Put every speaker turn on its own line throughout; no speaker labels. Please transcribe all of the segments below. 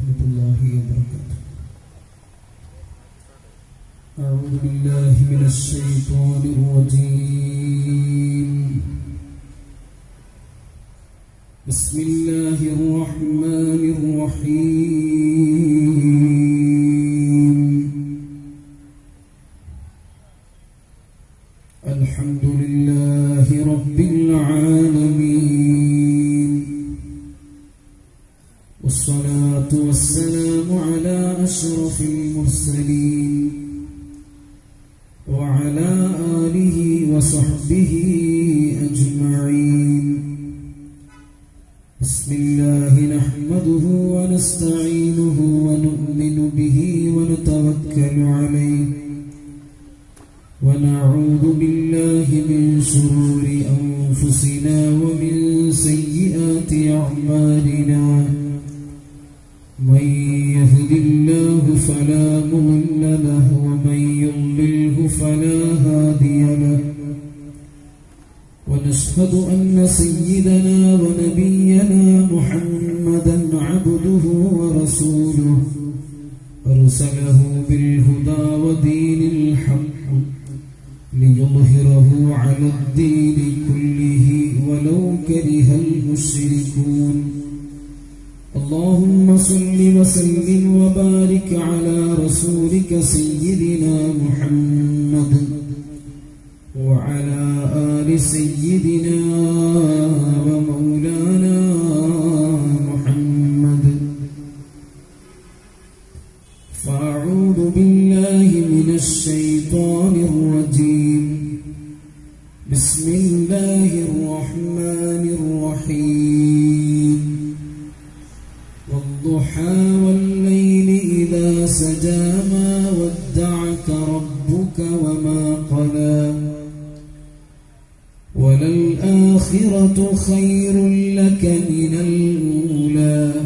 ورحمة الله وبركاته أعوذ بالله من الشيطان الرجيم بسم الله الرحمن الرحيم الحمد لله رب العالمين والصلاة والسلام على أشرف المرسلين وعلى آله وصحبه أجمعين بسم الله نحمده ونستعينه ونؤمن به ونتوكل عليه ونعوذ بالله من شرور أنفسنا ومن سيئات أعمالنا من يهد الله فلا مضل له ومن يضلله فلا هادي له ونشهد أن سيدنا ونبينا محمدا عبده ورسوله أرسله بالهدى ودين الحق ليظهره على الدين كله ولو كره المشركون اللهم صل وسلم وبارك على رسولك سيدنا محمد وعلى آل سيدنا ومولانا محمد فأعوذ بالله من الشيطان الرجيم بسم الله الرحمن الرحيم والضحى والليل إذا سجى ما ودعك ربك وما قلى وللآخرة خير لك من الأولى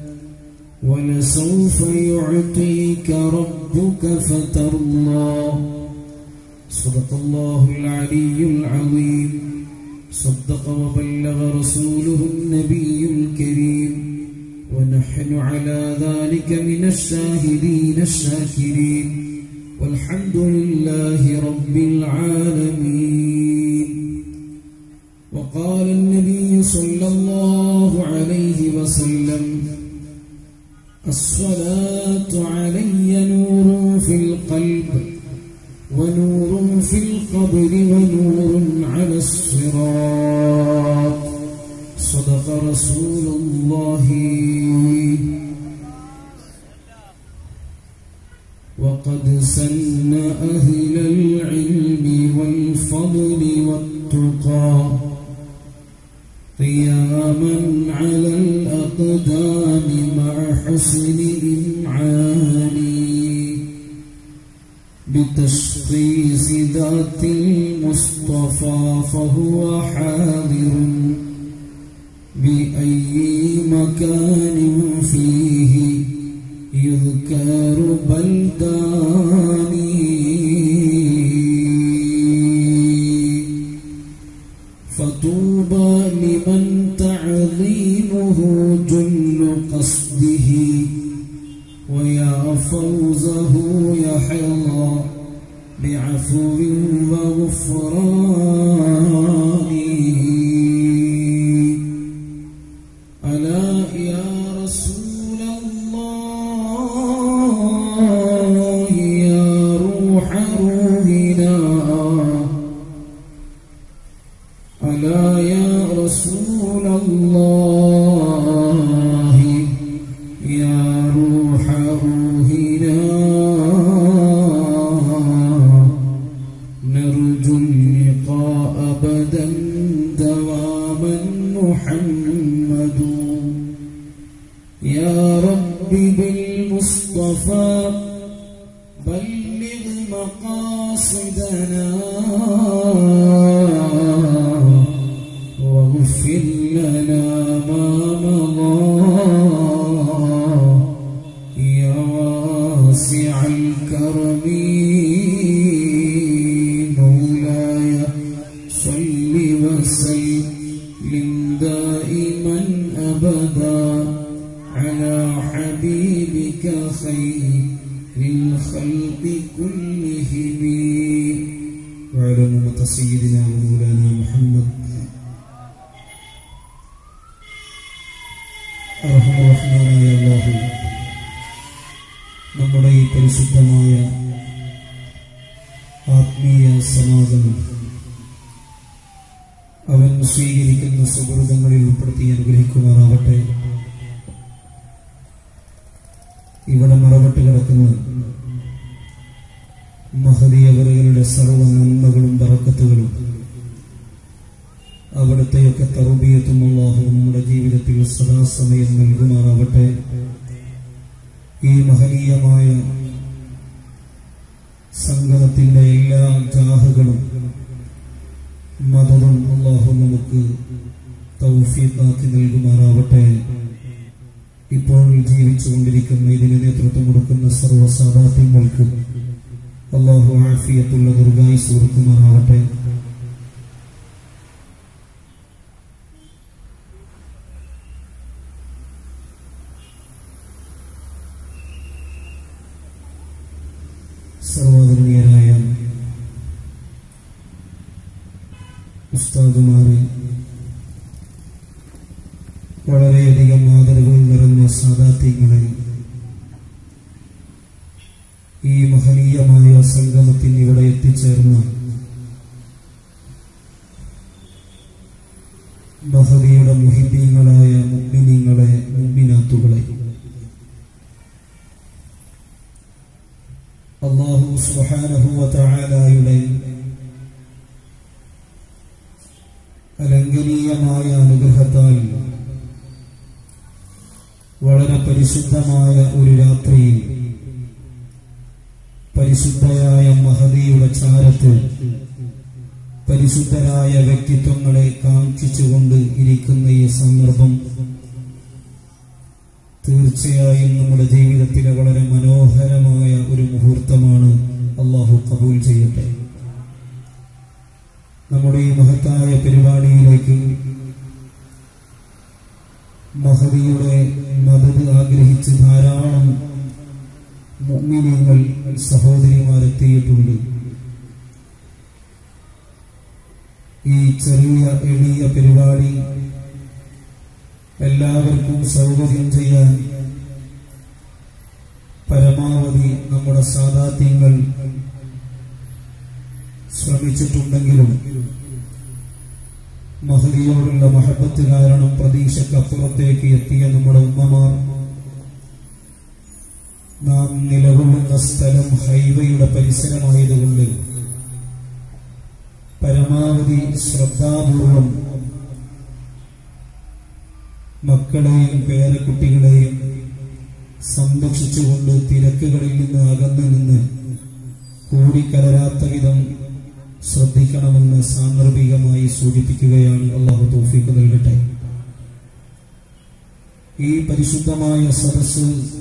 ولسوف يعطيك ربك فترضى صدق الله العلي العظيم صدق وبلغ رسوله النبي الكريم ونحن على ذلك من الشاهدين الشاكرين والحمد لله رب العالمين وقال النبي صلى الله عليه وسلم الصلاة علي نور في القلب ونور في القبر ونور على الصراط صدق رسول الله وقد سن أهل العلم والفضل والتقى قياما على الأقدام مع حسن إمعاني بتشخيص ذات المصطفى فهو حاضر بأي مكان فيه يذكر بلداني فطوبى لمن تعظيمه جل قصده ويا فوزه يحظى بعفو وغفران ألا يا رسول الله يا روح روحنا ألا يا رسول الله يا روح روحنا نرجو اللقاء أبدا دواما محمد يا رب بالمصطفى بلغ مقاصدنا واغفر لنا ما مضى يا واسع الكرم مولاي صل وسلم دائما أبدا على حبيبك للخلق كلهم
وعلى أمة سيدنا ومولانا محمد അർഹമറഹ്മാനായ അല്ലാഹു നമ്മുടെ ഈ പരിശുദ്ധമായ ആത്മീയ സമാഗമം അവൻ സ്വീകരിക്കുന്ന സുഹൃതങ്ങളിൽ ഉൾപ്പെടുത്തി അനുഗ്രഹിക്കുമാറാവട്ടെ ഇവിടെ മറവിട്ട് കിടക്കുന്ന മഹദീയവറുകളുടെ സർവ്വ നന്മകളും ബറക്കത്തുകളും അവിടുത്തെയൊക്കെ തറുബിയത്തും അള്ളാഹു നമ്മുടെ ജീവിതത്തിൽ സദാസമയം നൽകുമാറാവട്ടെ ഈ മഹനീയമായ സംഗമത്തിന്റെ എല്ലാ ജാഹുകളും മതവും അള്ളാഹു നമുക്ക് തൗഫീഖാക്കി നൽകുമാറാവട്ടെ ഇപ്പോൾ ജീവിച്ചുകൊണ്ടിരിക്കുന്ന ഇതിന് നേതൃത്വം കൊടുക്കുന്ന സർവ്വസാധാത്യങ്ങൾക്ക് അള്ളാഹു ആഫിയത്തുള്ള ദീർഘായുസ് കൊടുക്കുമാറാവട്ടെ സർവാദരണീയരായ ഉസ്താദുമാരെ വളരെയധികം ആദരവുകൾ നിറഞ്ഞ സാദാത്യങ്ങളെ ഈ മഹനീയമായ സംഗമത്തിന് ഇവിടെ എത്തിച്ചേർന്ന മഹദിയുടെ മുഹിബീങ്ങളായ മുഗ്മിനീങ്ങളെ മുഗ്മിനാത്തുകളെ അള്ളാഹു സുഹാനഹുവലയുടെ അലംഘനീയമായ അനുഗ്രഹത്താൽ വളരെ പരിശുദ്ധമായ ഒരു രാത്രിയിൽ പരിശുദ്ധയായ മഹദിയുടെ ചാരത്ത് പരിശുദ്ധരായ വ്യക്തിത്വങ്ങളെ കാക്ഷിച്ചുകൊണ്ട് ഇരിക്കുന്ന ഈ സന്ദർഭം തീർച്ചയായും നമ്മുടെ ജീവിതത്തിലെ വളരെ മനോഹരമായ ഒരു മുഹൂർത്തമാണ് അള്ളാഹു കബൂൽ ചെയ്യട്ടെ നമ്മുടെ ഈ മഹത്തായ പരിപാടിയിലേക്ക് മഹദിയുടെ മദത് ആഗ്രഹിച്ച് ധാരാളം മുഅ്മിനീങ്ങൾ സഹോദരിമാരെത്തിയിട്ടുണ്ട് ഈ ചെറിയ എളിയ പരിപാടി എല്ലാവർക്കും സൗകര്യം ചെയ്യാൻ പരമാവധി നമ്മുടെ സാധാത്യങ്ങൾ ശ്രമിച്ചിട്ടുണ്ടെങ്കിലും മഹദിയോടുള്ള മഹബത്ത് കാരണം പ്രതീക്ഷക്കപ്പുറത്തേക്ക് എത്തിയ നമ്മുടെ ഉമ്മമാർ നാം നിലകൊള്ളുന്ന സ്ഥലം ഹൈവേയുടെ പരിസരമായതുകൊണ്ട് പരമാവധി ശ്രദ്ധാപൂർവം മക്കളെയും പേരക്കുട്ടികളെയും സംരക്ഷിച്ചുകൊണ്ട് തിരക്കുകളിൽ നിന്ന് അകന്നു നിന്ന് കൂടിക്കലരാത്ത വിധം ശ്രദ്ധിക്കണമെന്ന് സാന്ദർഭികമായി സൂചിപ്പിക്കുകയാണ് അള്ളാഹു തോഫീക്ക് നൽകട്ടെ ഈ പരിശുദ്ധമായ സദസ്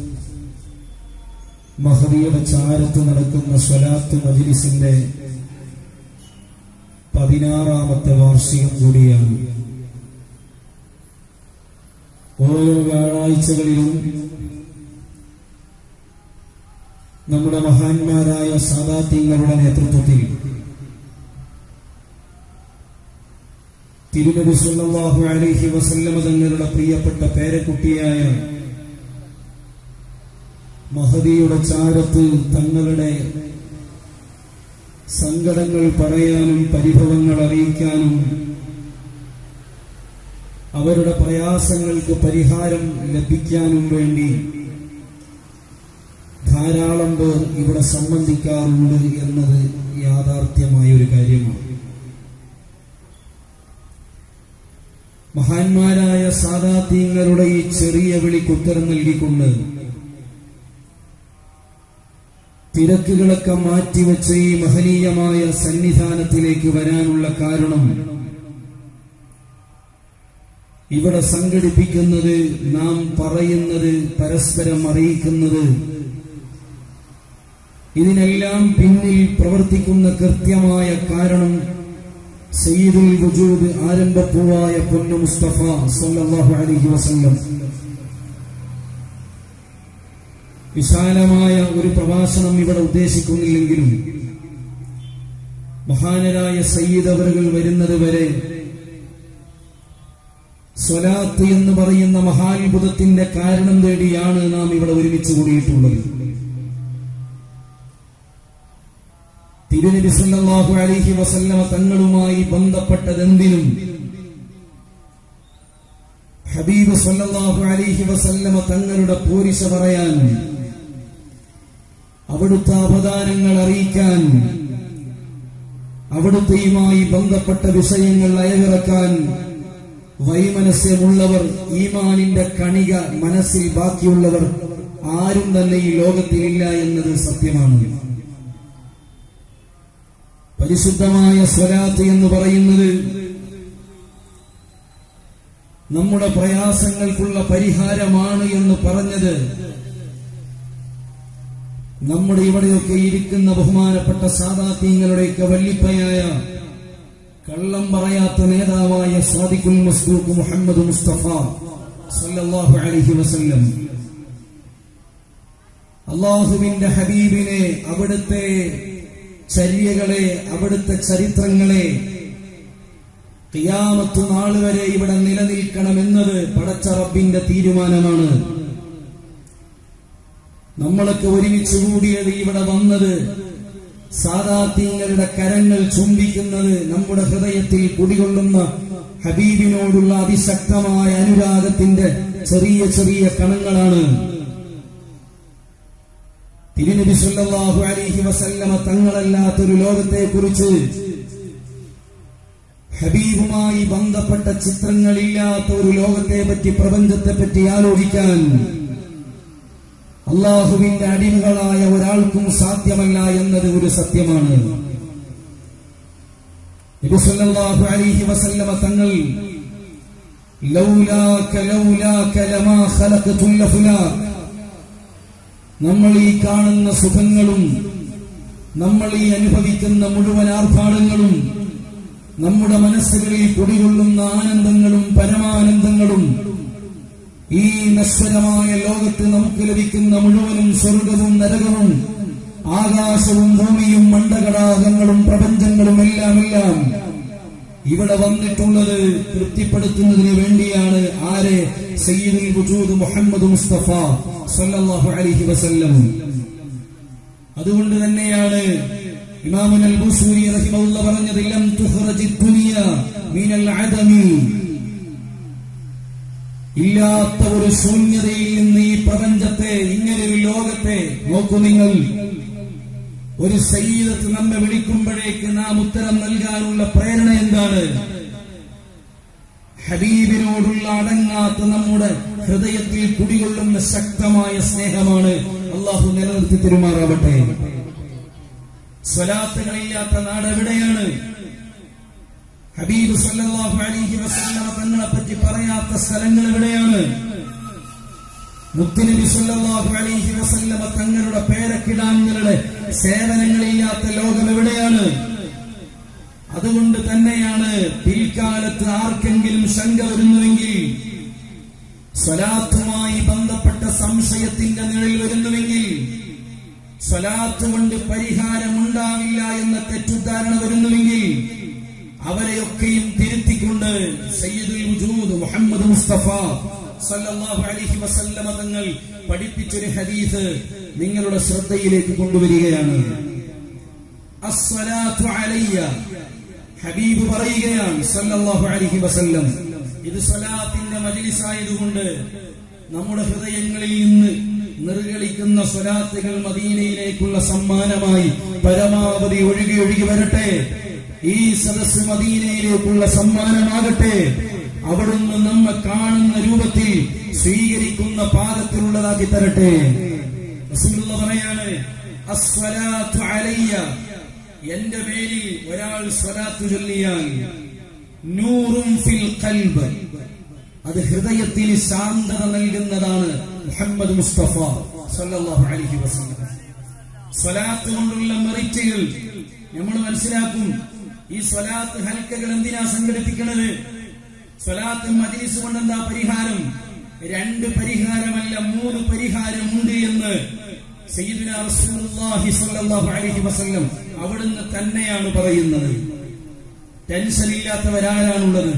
മഹദിയുടെ ചാരത്ത് നടക്കുന്ന സ്വലാത്ത് മജിലിസിന്റെ പതിനാറാമത്തെ വാർഷികം കൂടിയാണ് ഓരോ വ്യാഴാഴ്ചകളിലും നമ്മുടെ മഹാന്മാരായ സാദാത്യങ്ങളുടെ നേതൃത്വത്തിൽ തിരുനബി സല്ലല്ലാഹു അലൈഹി വസല്ലമ തങ്ങളുടെ പ്രിയപ്പെട്ട പേരക്കുട്ടിയായ മഹദിയുടെ ചാരത്ത് തങ്ങളുടെ സങ്കടങ്ങൾ പറയാനും പരിഭവങ്ങൾ അറിയിക്കാനും അവരുടെ പ്രയാസങ്ങൾക്ക് പരിഹാരം ലഭിക്കാനും വേണ്ടി ധാരാളം പേർ ഇവിടെ സംബന്ധിക്കാറുണ്ട് എന്നത് യാഥാർത്ഥ്യമായ ഒരു കാര്യമാണ് മഹാന്മാരായ സാദാത്യങ്ങളുടെ ഈ ചെറിയ വിളിക്ക് ഉത്തരം നൽകിക്കൊണ്ട് തിരക്കുകളൊക്കെ മാറ്റിവെച്ച ഈ മഹനീയമായ സന്നിധാനത്തിലേക്ക് വരാനുള്ള കാരണം ഇവിടെ സംഘടിപ്പിക്കുന്നത് നാം പറയുന്നത് പരസ്പരം അറിയിക്കുന്നത് ഇതിനെല്ലാം പിന്നിൽ പ്രവർത്തിക്കുന്ന കൃത്യമായ കാരണം സയ്യിദുൽ വജൂദ് ആരംഭപ്പൂവായ പൊന്നു മുസ്തഫ സല്ലല്ലാഹു അലൈഹി വസല്ലം വിശാലമായ ഒരു പ്രഭാഷണം ഇവിടെ ഉദ്ദേശിക്കുന്നില്ലെങ്കിലും മഹാനരായ സയ്യിദ് അവറുകൾ വരുന്നത് വരെ സ്വലാത്ത് എന്ന് പറയുന്ന മഹാത്ഭുതത്തിന്റെ കാരണം തേടിയാണ് നാം ഇവിടെ ഒരുമിച്ച് കൂടിയിട്ടുള്ളത് തിരുനബി സല്ലല്ലാഹു അലൈഹി വസല്ലമ തങ്ങളുമായി ബന്ധപ്പെട്ടതെന്തിനും ഹബീബ് സല്ലല്ലാഹു അലൈഹി വസല്ലമ തങ്ങളുടെ പോരിശ പറയാൻ അവിടുത്തെ അവതാരങ്ങൾ അറിയിക്കാൻ അവിടുത്തെയുമായി ബന്ധപ്പെട്ട വിഷയങ്ങൾ അയവിറക്കാൻ വൈമനസ്യമുള്ളവർ ഈമാനിന്റെ കണിക മനസ്സിൽ ബാക്കിയുള്ളവർ ആരും തന്നെ ഈ ലോകത്തിലില്ല എന്നത് സത്യമാണ് പരിശുദ്ധമായ സ്വലാത്ത് എന്ന് പറയുന്നത് നമ്മുടെ പ്രയാസങ്ങൾക്കുള്ള പരിഹാരമാണ് എന്ന് പറഞ്ഞത് നമ്മുടെ ഇവിടെയൊക്കെ ഇരിക്കുന്ന ബഹുമാനപ്പെട്ട സാദാത്യങ്ങളുടെയൊക്കെ വല്ലിപ്പയായ കള്ളം പറയാത്ത നേതാവായ സാദിഖുൽ മസ്ദൂഖ് മുഹമ്മദ് മുസ്തഫ സല്ലല്ലാഹു അലൈഹി വസല്ലം അള്ളാഹുവിന്റെ ഹബീബിനെ അവിടുത്തെ ചര്യകളെ അവിടുത്തെ ചരിത്രങ്ങളെ ഖിയാമത്ത് നാൾ വരെ ഇവിടെ നിലനിൽക്കണമെന്നത് പടച്ച റബ്ബിന്റെ തീരുമാനമാണ് നമ്മളൊക്കെ ഒരുമിച്ച് കൂടിയത് ഇവിടെ വന്നത് സാദാത്യങ്ങളുടെ കരങ്ങൾ ചുംബിക്കുന്നത് നമ്മുടെ ഹൃദയത്തിൽ കുടികൊള്ളുന്ന ഹബീബിനോടുള്ള അതിശക്തമായ അനുരാഗത്തിന്റെ ചെറിയ ചെറിയ കണങ്ങളാണ് തിരുനബി സല്ലല്ലാഹു അലൈഹി വസല്ലമ തങ്ങളല്ലാത്തൊരു ലോകത്തെ കുറിച്ച് ഹബീബുമായി ബന്ധപ്പെട്ട ചിത്രങ്ങളില്ലാത്ത ഒരു ലോകത്തെ പറ്റി പ്രപഞ്ചത്തെ പറ്റി ആലോചിക്കാൻ അള്ളാഹുവിന്റെ അടിമകളായ ഒരാൾക്കും സാധ്യമല്ല എന്നത് ഒരു സത്യമാണ് നബി സല്ലല്ലാഹു അലൈഹി വസല്ലമ തങ്ങൾ ലൗലാക ലൗലാക ലമാ ഖലഖതുൽ ലഫ്ലാഖ് നമ്മൾ ഈ കാണുന്ന സുഖങ്ങളും നമ്മൾ ഈ അനുഭവിക്കുന്ന മുഴുവൻ ആർഭാടങ്ങളും നമ്മുടെ മനസ്സുകളിൽ കുടികൊള്ളുന്ന ആനന്ദങ്ങളും പരമാനന്ദങ്ങളും ഈ നശ്വരമായ ലോകത്ത് നമുക്ക് ലഭിക്കുന്ന മുഴുവനും സ്വർഗവും നരകവും ആകാശവും ഭൂമിയും മണ്ഡകടാകങ്ങളും പ്രപഞ്ചങ്ങളും എല്ലാം എല്ലാം ഇവിടെ വന്നിട്ടുള്ളത് തൃപ്തിപ്പെടുത്തുന്നതിന് വേണ്ടിയാണ് ആരെ സയ്യിദുൽ വജൂദ് മുഹമ്മദ് മുസ്തഫ സല്ലല്ലാഹു അലൈഹി വസല്ലം അതുകൊണ്ട് തന്നെയാണ് ഇമാമുൻ അൽ ബുസൂരി റഹിമഹുള്ള പറഞ്ഞത് ലം തുഖ്റജി ദുനിയ മിനൽ അദമി ഇല്ലാത്ത ഒരു ശൂന്യതയിൽ നിന്ന് ഈ പ്രപഞ്ചത്തെ ഇങ്ങനെ ഒരു ലോകത്തെ നോക്കൂ നിങ്ങൾ ഒരു സയ്യിദത്ത് നമ്മെ വിളിക്കുമ്പോഴേക്ക് നാം ഉത്തരം നൽകാനുള്ള പ്രേരണ എന്താണ് ഹബീബിനോടുള്ള അടങ്ങാത്ത നമ്മുടെ ഹൃദയത്തിൽ കുടികൊള്ളുന്ന ശക്തമായ സ്നേഹമാണ് അള്ളാഹു നിലനിർത്തി പെരുമാറാവട്ടെ സ്വലാത്തുകളില്ലാത്ത നാട് എവിടെയാണ് ഹബീബ് സല്ലല്ലാഹു അലൈഹി വസല്ലമ തങ്ങളെ പറ്റി പറയാത്ത സ്ഥലങ്ങൾ എവിടെയാണ് മുത്തുനബി സല്ലല്ലാഹു അലൈഹി വസല്ലമ തങ്ങളുടെ പേരക്കിടാങ്ങളുടെ സേവനങ്ങളില്ലാത്ത ലോകം എവിടെയാണ് അതുകൊണ്ട് തന്നെയാണ് പിൽക്കാലത്ത് ആർക്കെങ്കിലും ശങ്ക വരുന്നുവെങ്കിൽ സ്വലാത്തുമായി ബന്ധപ്പെട്ട സംശയത്തിന്റെ നിഴൽ വരുന്നുവെങ്കിൽ സ്വലാത്ത് കൊണ്ട് പരിഹാരമുണ്ടാവില്ല എന്ന തെറ്റുദ്ധാരണ വരുന്നുവെങ്കിൽ അവരെയൊക്കെയും തിരുത്തിക്കൊണ്ട് സയ്യിദുൽ വജൂദ് മുഹമ്മദ് മുസ്തഫ സല്ലല്ലാഹു അലൈഹി വസല്ലമ തങ്ങൾ പഠിപ്പിച്ചൊരു ഹദീസ് നിങ്ങളുടെ ശ്രദ്ധയിലേക്ക് കൊണ്ടുവരികയാണ് അസ്സലാത്തു അലയ്യ ഹബീബ് പറയുകയാണ് സല്ലല്ലാഹു അലൈഹി വസല്ലം ഇത് സ്വലാത്തിന്റെ മജിലിസായതുകൊണ്ട് നമ്മുടെ ഹൃദയങ്ങളിൽ നിന്ന് നിർഗളിക്കുന്ന സ്വലാത്തുകൾ മദീനയിലേക്കുള്ള സമ്മാനമായി പരമാവധി ഒഴുകി ഒഴുകി വരട്ടെ ഈ സദസ് മദീനയിലേക്കുള്ള സമ്മാനമാകട്ടെ അവിടുന്ന് നമ്മെ കാണുന്ന രൂപത്തിൽ സ്വീകരിക്കുന്ന പാദത്തിലുള്ളതാക്കി തരട്ടെ റസൂലുള്ള പറയാണ് അസ്വലാത്തു അലയ്യ എന്റെ മേലിൽ ഒരാൾ സ്വലാത്ത് ചൊല്ലിയാൽ നൂറും ഫിൽ ഖൽബ് അത് ഹൃദയത്തിന് ശാന്തത നൽകുന്നതാണ് മുഹമ്മദ് മുസ്തഫ സല്ലല്ലാഹു അലൈഹി വസല്ലം സ്വലാത്ത് കൊണ്ടുള്ള മെറിറ്റുകൾ നമ്മൾ മനസ്സിലാക്കും ഈ സ്വലാത്ത് ഹൽക്കകൾ എന്തിനാ സംഘടിപ്പിക്കുന്നത് സ്വലാത്ത് മജ്ലിസ് കൊണ്ട് എന്താ പരിഹാരം രണ്ട് പരിഹാരമല്ല മൂന്ന് പരിഹാരമുണ്ട് എന്ന് സയ്യിദുന റസൂലുള്ളാഹി സ്വല്ലല്ലാഹു അലൈഹി വസല്ലം അവിടുന്ന് തന്നെയാണ് പറയുന്നത് ടെൻഷൻ ഇല്ലാത്തവരാരാണുള്ളത്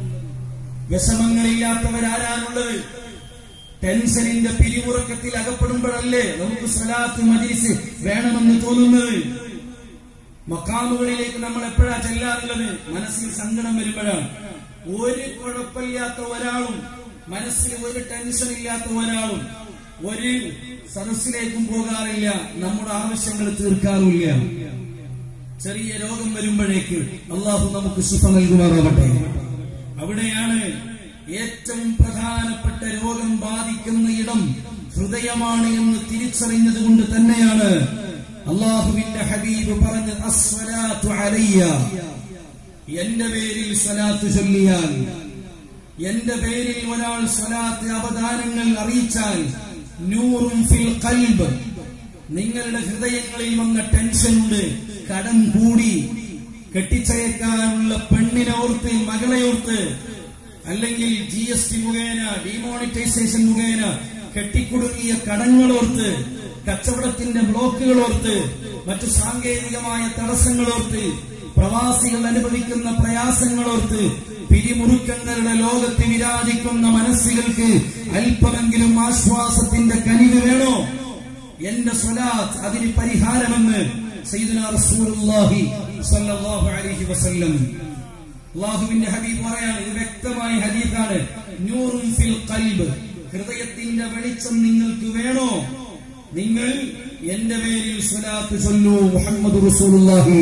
വിഷമങ്ങളില്ലാത്തവരാരാണുള്ളത് ടെൻഷനിന്റെ പിരിമുറക്കത്തിൽ അകപ്പെടുമ്പോഴല്ലേ നമുക്ക് സ്വലാത്ത് മജിലിസ് വേണമെന്ന് തോന്നുന്നത് മക്കാമുകളിലേക്ക് നമ്മൾ എപ്പോഴാ ചെല്ലാറുള്ളത് മനസ്സിൽ സങ്കടം വരുമ്പോഴാണ് ഒരു കുഴപ്പമില്ലാത്ത ഒരാളും മനസ്സിൽ ഒരു ടെൻഷൻ ഇല്ലാത്ത ഒരാളും ഒരു സദസ്സിലേക്കും പോകാറില്ല നമ്മുടെ ആവശ്യങ്ങൾ തീർക്കാറില്ല ചെറിയ രോഗം വരുമ്പോഴേക്ക് അള്ളാഹു നമുക്ക് സുഖ നൽകുമാറാവട്ടെ അവിടെയാണ് ഏറ്റവും പ്രധാനപ്പെട്ട രോഗം ബാധിക്കുന്ന ഇടം ഹൃദയമാണ് എന്ന് തിരിച്ചറിഞ്ഞത് കൊണ്ട് തന്നെയാണ് അള്ളാഹുവിന്റെ ഹബീബ് പറഞ്ഞ് അസ്വലാത്തു അലയ്യ എന്റെ പേരിൽ സ്വലാത്ത് ചൊല്ലിയാൽ എന്റെ പേരിൽ ഒരാൾ സ്വലാത്ത് അവദാനങ്ങൾ അറിയിച്ചാൽ നൂറും ഫിൽ കൽബ് നിങ്ങളുടെ ഹൃദയങ്ങളിൽ വന്ന ടെൻഷനുണ്ട് കടം കൂടി കെട്ടിച്ചയക്കാനുള്ള പെണ്ണിനെ ഓർത്ത് മകളെ ഓർത്ത് അല്ലെങ്കിൽ ജി എസ് ടി മുഖേന ഡിമോണിറ്റൈസേഷൻ മുഖേന കെട്ടിക്കുടുങ്ങിയ കടങ്ങളോർത്ത് കച്ചവടത്തിന്റെ ബ്ലോക്കുകൾ ഓർത്ത് മറ്റു സാങ്കേതികമായ തടസ്സങ്ങളോർത്ത് പ്രവാസികൾ അനുഭവിക്കുന്ന പ്രയാസങ്ങളോർത്ത് പിരിമുറുക്കങ്ങളുടെ ലോകത്ത് വിരാജിക്കുന്ന മനസ്സുകൾക്ക് അല്പമെങ്കിലും ആശ്വാസത്തിന്റെ കനിവ് വേണോ എന്റെ സ്വലാത്ത് അതിന് പരിഹാരമെന്ന് സയ്യിദുനാ റസൂലുള്ളാഹി സ്വല്ലല്ലാഹു അലൈഹി വസല്ലം അള്ളാഹുവിന്റെ ഹബീബ് പറയാണ് ഇത് വ്യക്തമായ ഹദീസാണ് നൂറും ഫിൽ ഖൽബ് ഹൃദയത്തിന്റെ വെളിച്ചം നിങ്ങൾക്ക് വേണോ നിങ്ങൾ എന്റെ പേരിൽ സ്വലാത്ത് ചൊല്ലൂ മുഹമ്മദ് റസൂലുള്ളാഹി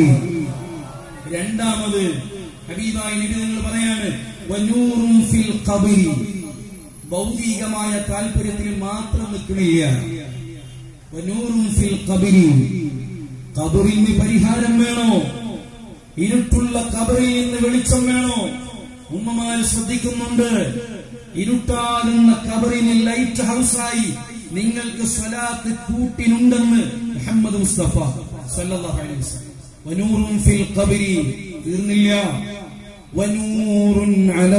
രണ്ടാമത് ഹബീബായ നബി നിങ്ങൾ പറയാണ് വനൂറും ഫിൽ ഖബരി ഭൗതികമായ താല്പര്യത്തിൽ മാത്രം നിൽക്കണില്ല വനൂറും ഫിൽ ഖബരി ഖബറിന് പരിഹാരം വേണോ ഇരുട്ടുള്ള കബറിൽ നിന്ന് വെളിച്ചം വേണോ ഉമ്മമാര് ശ്രദ്ധിക്കുന്നുണ്ട് ഇരുട്ടാകുന്ന കബറിന് ലൈറ്റ് ഹൗസായി നിങ്ങൾക്ക് സ്വലാത്ത് കൂട്ടിനുണ്ടെന്ന് മുഹമ്മദ് മുസ്തഫ സല്ലല്ലാഹു അലൈഹി വസല്ലം വനൂറുൻ ഫിൽ ഖബരി തീർന്നില്ല വനൂറുൻ അല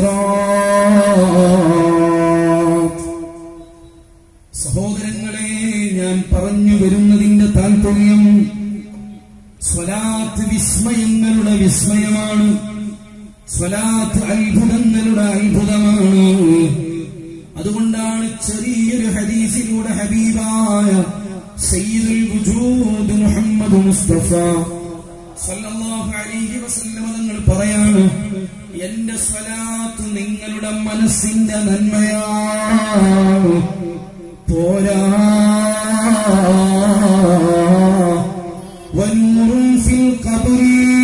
സിറാത്ത് സഹോദരങ്ങളെ ഞാൻ പറഞ്ഞു വരുന്നതിന്റെ താല്പര്യം സ്വലാത്ത് വിസ്മയങ്ങളുടെ വിസ്മയമാണ് സ്വലാത്ത് അത്ഭുതങ്ങളുടെ അത്ഭുതമാണ് അതുകൊണ്ടാണ് ചെറിയൊരു ഹദീസിലൂടെ ഹബീബായ സയ്യിദുൽ വജൂദ് മുഹമ്മദ് മുസ്തഫ സല്ലല്ലാഹു അലൈഹി വസല്ലമ തങ്ങൾ പറയാണ് എന്റെ സ്വലാത്ത് നിങ്ങളുടെ മനസ്സിന്റെ നന്മയാണ് പോരാ ونور في القبر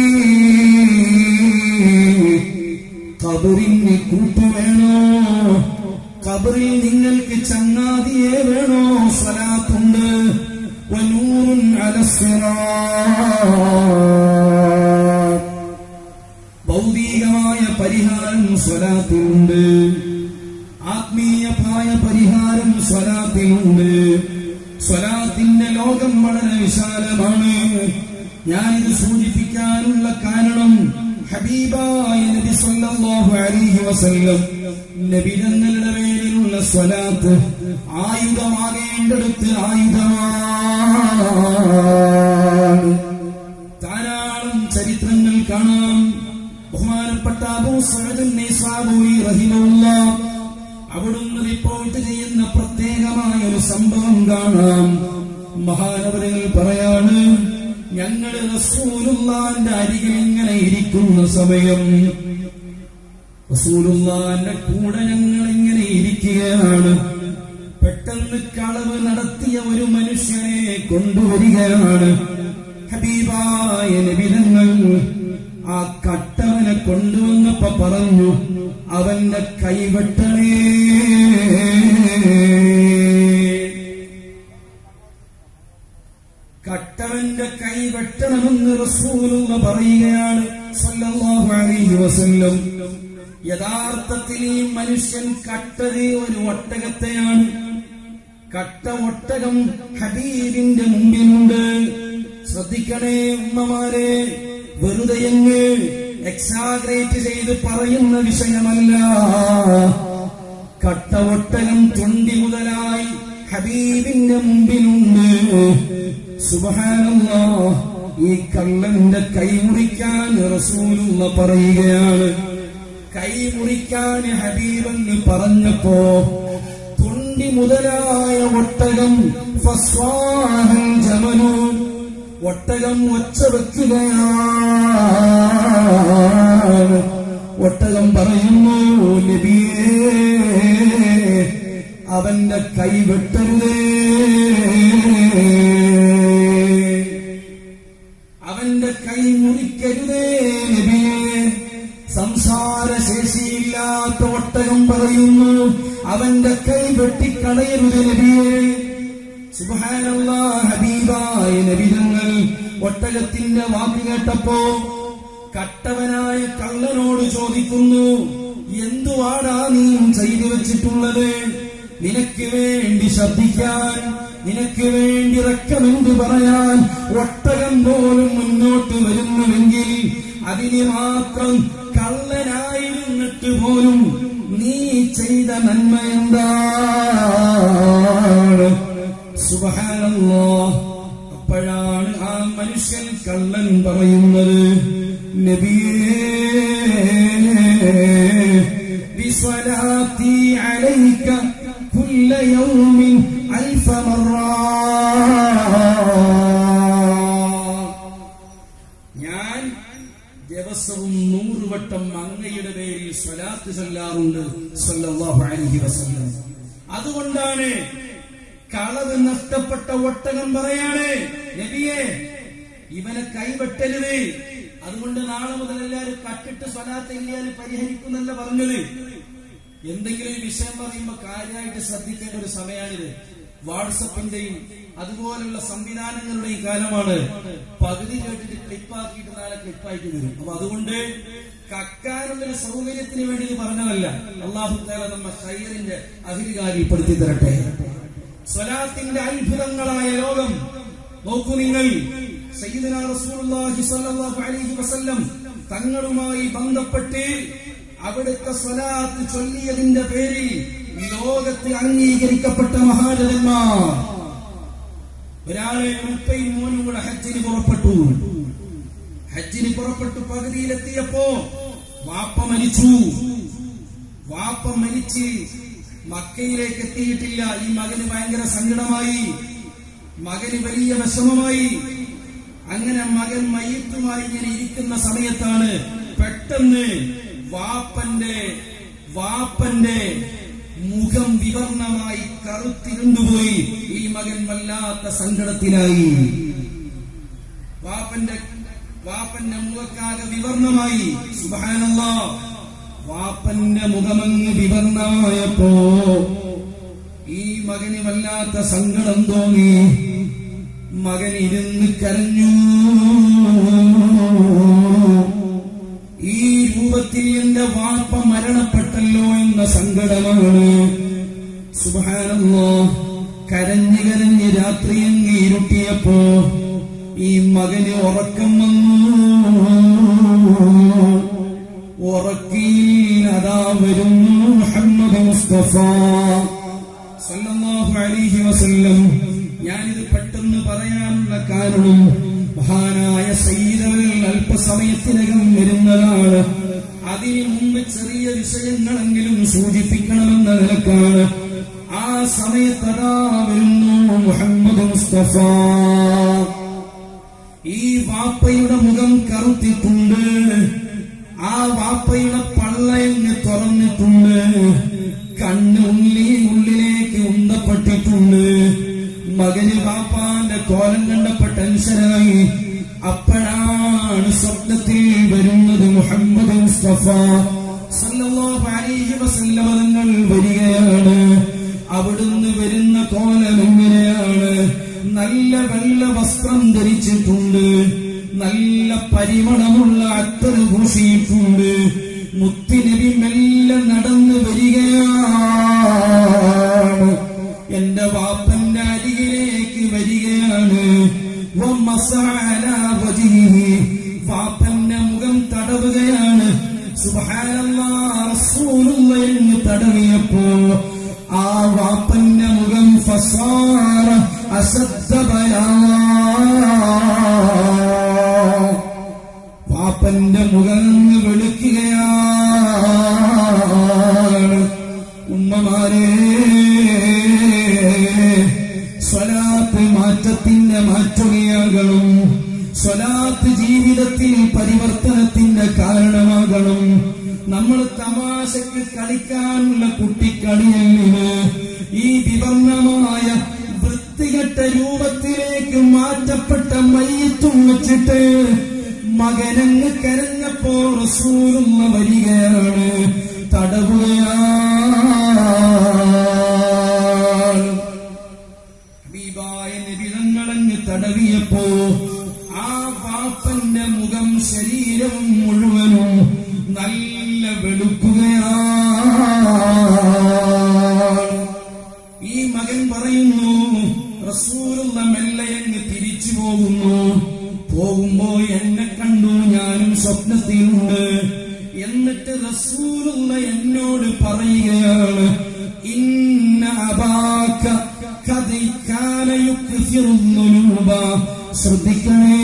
കബറിന് കൂട്ട് വേണോ കബറിൽ നിങ്ങൾക്ക് ചങ്ങാതിയെ വേണോ സ്വലാത്തുണ്ട് വനൂറുൻ അലസ്വറാത്ത് ഭൗതികമായ പരിഹാരം സ്വലാത്തിലുണ്ട് ആത്മീയമായ പരിഹാരം സ്വലാത്തിലുണ്ട് സ്വലാത്തിന്റെ ലോകം വളരെ വിശാലമാണ് ഞാനിത് സൂചിപ്പിക്കാനുള്ള കാരണം ഹബീബായ നബി സല്ലല്ലാഹു അലൈഹി വസല്ലം നബി തങ്ങളുടെ പേരിലുള്ള സ്വലാത്ത് ആയുധമാകേണ്ടടുത്ത് ആയുധമാണ് ധാരാളം ചരിത്രങ്ങൾ കാണാം ബഹുമാനപ്പെട്ട അബൂ സഅദ് നൈസാബൂരി റഹിമഹുല്ലാഹ് അവിടുന്ന് റിപ്പോർട്ട് ചെയ്യുന്ന പ്രത്യേകമായ ഒരു സംഭവം കാണാം മഹാനവരങ്ങൾ പറയാണ് ഞങ്ങള് റസൂലുള്ളാന്റെ അരികിൽ ഇങ്ങനെ ഇരിക്കുന്ന സമയം റസൂലുള്ളാന്റെ കൂടെ ഞങ്ങൾ ഇങ്ങനെ ഇരിക്കുകയാണ് പെട്ടെന്ന് കളവ് നടത്തിയ ഒരു മനുഷ്യനെ കൊണ്ടുവരികയാണ് ഹബീബായ നബിതങ്ങൾ ആ കട്ടവനെ കൊണ്ടുവന്നപ്പോ പറഞ്ഞു അവന്റെ കൈവെട്ടണേ കട്ടവന്റെ കൈ വെട്ടണമെന്ന് റസൂലുള്ള പറയുകയാണ് സല്ലല്ലാഹു അലൈഹി വസല്ലം യഥാർത്ഥത്തിൽ ഈ മനുഷ്യൻ കട്ടത് ഒരു ഒട്ടകത്തെയാണ് കട്ട ഒട്ടകം ഹബീബിന്റെ മുമ്പിലുണ്ട് ശ്രദ്ധിക്കണേ ഉമ്മമാരെ വെറുതെ അങ്ങ് എക്സാഗ്രേറ്റ് ചെയ്ത് പറയുന്ന വിഷയമല്ല കട്ട ഒട്ടകം തൊണ്ടി മുതലായി ഹബീബിന്റെ മുമ്പിലുണ്ട് സുബഹാനല്ലാ ഈ കള്ളന്റെ കൈ മുറിക്കാൻ റസൂലുള്ള പറയുകയാണ് കൈ മുറിക്കാൻ ഹബീബെന്ന് പറഞ്ഞപ്പോ തുണ്ടി മുതലായ ഒട്ടകം ഫസ്വാഹൻ ജമനു ഒട്ടകം ഒച്ച വെക്കുകയാണ് ഒട്ടകം പറയുന്നു നബിയേ അവന്റെ കൈ വെട്ടരുതേ അവന്റെ കൈ മുറിക്കരുതേ നബിയേ സംസാരശേഷിയില്ലാത്ത ഒട്ടകം പറയുന്നു അവന്റെ കൈ വെട്ടിക്കളയരുത് നബിയേ സുബഹാനല്ല ഹബീബായ നബിതങ്ങൾ ഒട്ടകത്തിന്റെ വാക്ക് കേട്ടപ്പോ കട്ടവനായ കള്ളനോട് ചോദിക്കുന്നു എന്തുവാടാ നീ ചെയ്തു വെച്ചിട്ടുള്ളത് നിനക്ക് വേണ്ടി ശബ്ദിക്കാൻ നിനക്ക് വേണ്ടി റക്കമെന്ന് പറയാൻ ഒട്ടകം പോലും മുന്നോട്ട് വരുന്നുവെങ്കിൽ അതിന് മാത്രം കള്ളനായിരുന്നിട്ട് പോലും നീ ചെയ്ത നന്മ എന്താണ് സുബഹാനല്ലോ അപ്പോഴാണ് ആ മനുഷ്യൻ കള്ളൻ പറയുന്നത് നബിയേ بصلاتي عليك كل يوم ألف مرات ഞാൻ ദിവസവും നൂറ് വട്ടം അങ്ങയുടെ പേരിൽ സ്വലാത്ത് ചൊല്ലാറുണ്ട് സല്ലല്ലാഹു അലൈഹി വസല്ലം അതുകൊണ്ടാണ് കളവ് നഷ്ടപ്പെട്ട ഒട്ടകം പറയാണ് നബിയെ ഇവനെ കൈവെട്ടരുത് അതുകൊണ്ട് നാളെ മുതൽ എല്ലാവരും കട്ടിട്ട് സ്വലാത്ത് ഇല്ലാതെ പരിഹരിക്കുന്നല്ല പറഞ്ഞത് എന്തെങ്കിലും ഒരു വിഷയം പറയുമ്പോ കാര്യമായിട്ട് ശ്രദ്ധിക്കേണ്ട ഒരു സമയമാണിത് വാട്സപ്പിന്റെയും അതുപോലുള്ള സംവിധാനങ്ങളുടെയും കാലമാണ് പകുതി കേട്ടിട്ട് ക്ലിപ്പാക്കിയിട്ട് നാളെ ക്ലിപ്പായിട്ട് വരും അപ്പൊ അതുകൊണ്ട് കക്കാനുള്ളൊരു സൗകര്യത്തിന് വേണ്ടി ഇത് പറഞ്ഞതല്ല അള്ളാഹു താല നമ്മ ഷൈറിന്റെ അഹിരികാരിപ്പെടുത്തി തരട്ടെ സ്വലാത്തിന്റെ അത്ഭുതങ്ങളായ ലോകം നോക്കൂ നിങ്ങൾ സയ്യിദുനാ റസൂലുള്ളാഹി സ്വല്ലല്ലാഹു അലൈഹി വസല്ലം തങ്ങളുമായി ബന്ധപ്പെട്ട് അവിടുത്തെ സ്വലാത്ത് ചൊല്ലിയതിന്റെ പേരിൽ ലോകത്തിൽ അംഗീകരിക്കപ്പെട്ട മഹാജനന്മാർ ഒരാളെ ഉപ്പയും മോനും കൂടെ ഹജ്ജിന് പുറപ്പെട്ടു ഹജ്ജിന് പുറപ്പെട്ടു പകുതിയിലെത്തിയപ്പോ വാപ്പ മരിച്ചു വാപ്പ മരിച്ച് മക്കയിലേക്ക് എത്തിയിട്ടില്ല ഈ മകന് ഭയങ്കര സങ്കടമായി മകന് വലിയ വിഷമമായി അങ്ങനെ മകൻ മയ്യത്തുമായി ഇങ്ങനെ ഇരിക്കുന്ന സമയത്താണ് പെട്ടെന്ന് വാപ്പന്റെ വാപ്പന്റെ മുഖം വിവർണമായി കറുത്തിരുണ്ടുപോയി ഈ മകൻ വല്ലാത്ത സങ്കടത്തിലായി വാപ്പന്റെ വാപ്പന്റെ മുഖക്കാകെ വിവർണമായി സുബാനല്ല വാപ്പന്റെ മുഖമങ്ങ് വിവർണമായപ്പോ ഈ മകന് വല്ലാത്ത സങ്കടം തോന്നി മകൻ ഇരുന്ന് കരഞ്ഞു ഈ രൂപത്തിൽ എന്റെ വാപ്പ മരണപ്പെട്ടല്ലോ എന്ന സങ്കടമാണ് സുബാനല്ലോ കരഞ്ഞ് കരഞ്ഞ് രാത്രി അങ്ങ് ഇരുട്ടിയപ്പോ ഈ മകന് ഉറക്കം വന്നു ഉറക്കിയിൽ അതാ വരുന്നു മുഹമ്മദ് മുസ്തഫ സല്ലല്ലാഹു അലൈഹി വസല്ലം ഞാനിത് പെട്ടെന്ന് പറയാനുള്ള കാരണം മഹാനായ സയ്യിദവൽ അല്പസമയത്തിനകം വരുന്നതാണ് അതിനു മുമ്പ് ചെറിയ വിഷയങ്ങളെങ്കിലും സൂചിപ്പിക്കണമെന്ന നിലക്കാണ് ആ സമയത്തതാ വരുന്നു മുഹമ്മദ് മുസ്തഫ ഈ വാപ്പയുടെ മുഖം കറുത്തിട്ടുണ്ട് ആ വാപ്പയുടെ പള്ളയങ്ങ് തുറന്നിട്ടുണ്ട് കണ്ണ് ഉള്ളി ഉള്ളിലേക്ക് ഉന്തപ്പെട്ടിട്ടുണ്ട് മകന് വാപ്പാന്റെ കോലം കണ്ടപ്പോ ടെൻഷനായി അപ്പോഴാണ് സ്വപ്നത്തിൽ വരുന്നത് മുഹമ്മദ് മുസ്തഫ സല്ലല്ലാഹു അലൈഹി വസല്ലമ തങ്ങൾ വരികയാണ് അവിടുന്ന് വരുന്ന കോലം എങ്ങനെയാണ് നല്ല വെള്ള വസ്ത്രം ധരിച്ചിട്ടുണ്ട് നല്ല പരിമളമുള്ള അത്തറ് പൂശിയിട്ടുണ്ട് മുത്തിനബി മെല്ലെ നടന്നു വരികയാണ് എന്റെ വാപ്പന്റെ അരികിലേക്ക് വരികയാണ് വമസഅല വജ്ഹിഹി. വാപ്പന്റെ മുഖം തടവുകയാണ് സുബ്ഹാനല്ലാഹ് റസൂലുള്ള എന്ന് തടവിയപ്പോ ആ വാപ്പന്റെ മുഖം ഫസാറ അസദ്ധബലാ വാപ്പന്റെ മുഖം വെളുക്കുകയാണ് ഉമ്മമാരെ സ്വലാത്ത് മാറ്റത്തിന്റെ മാറ്റുകയാകണം സ്വലാത്ത് ജീവിതത്തിൽ പരിവർത്തനത്തിന്റെ കാരണമാകണം നമ്മൾ തമാശക്ക് കളിക്കാനുള്ള കുട്ടിക്കളിയല്ലിന് ഈ വിവർണമായ വൃത്തികെട്ട രൂപത്തിലേക്ക് മാറ്റപ്പെട്ട മയ്യത്തും വെച്ചിട്ട് മകനങ്ങ് കരഞ്ഞപ്പോ റസൂലുള്ള വരികയാണ് തടവുകയാണ് ഹബീബായ നബിതങ്ങളങ്ങ് തടവിയപ്പോ ആ പാപ്പന്റെ മുഖം ശരീരവും മുഴുവനും നല്ല വെളുക്കുകയാണ് ഈ മകൻ പറയുന്നു റസൂലുള്ള മെല്ലയങ്ങ് തിരിച്ചു പോകുന്നു പോകുമ്പോ എന്നെ കണ്ടു ഞാനും സ്വപ്നത്തിലുണ്ട് എന്നിട്ട് റസൂലുള്ള എന്നോട് പറയുകയാണ് ഇന്ന അബാക്ക കഥിക്കാനയുക്തിരുന്നുരൂപ ശ്രദ്ധിക്കണേ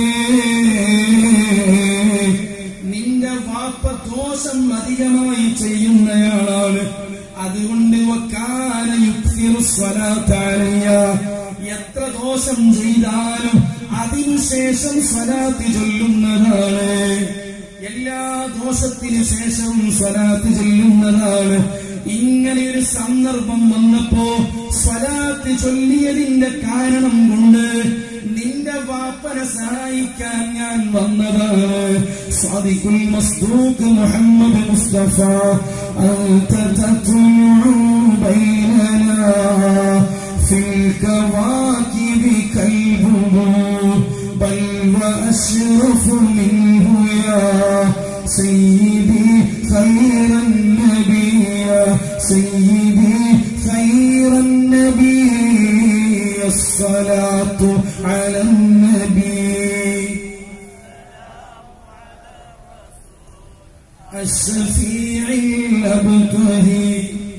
നിന്റെ വാപ്പ ദോഷം അധികമായി ചെയ്യുന്നയാളാണ് അതുകൊണ്ട് വക്കാനയുക്തിറുസ്വലാത്താലയ്യ എത്ര ദോഷം ചെയ്താലും അതിനുശേഷം സ്വലാത്ത് ചൊല്ലുന്നതാണ് എല്ലാ ദോഷത്തിനു ശേഷം സ്വലാത്ത് ചൊല്ലുന്നതാണ് ഇങ്ങനെ ഒരു സന്ദർഭം വന്നപ്പോ സ്വലാത്ത് ചൊല്ലിയതിന്റെ കാരണം കൊണ്ട് നിന്റെ വാപ്പനെ സഹായിക്കാൻ ഞാൻ വന്നതാണ് സാദിഖുൽ മസ്ദൂഖ് മുഹമ്മദ് മുസ്തഫ അൻത തത്ലു ബൈനനാ في الكواكب كالبدو بل وأشرف منه يا سيدي خير النبي يا سيدي خير النبي الصلاة على النبي الشفيع الأبتهي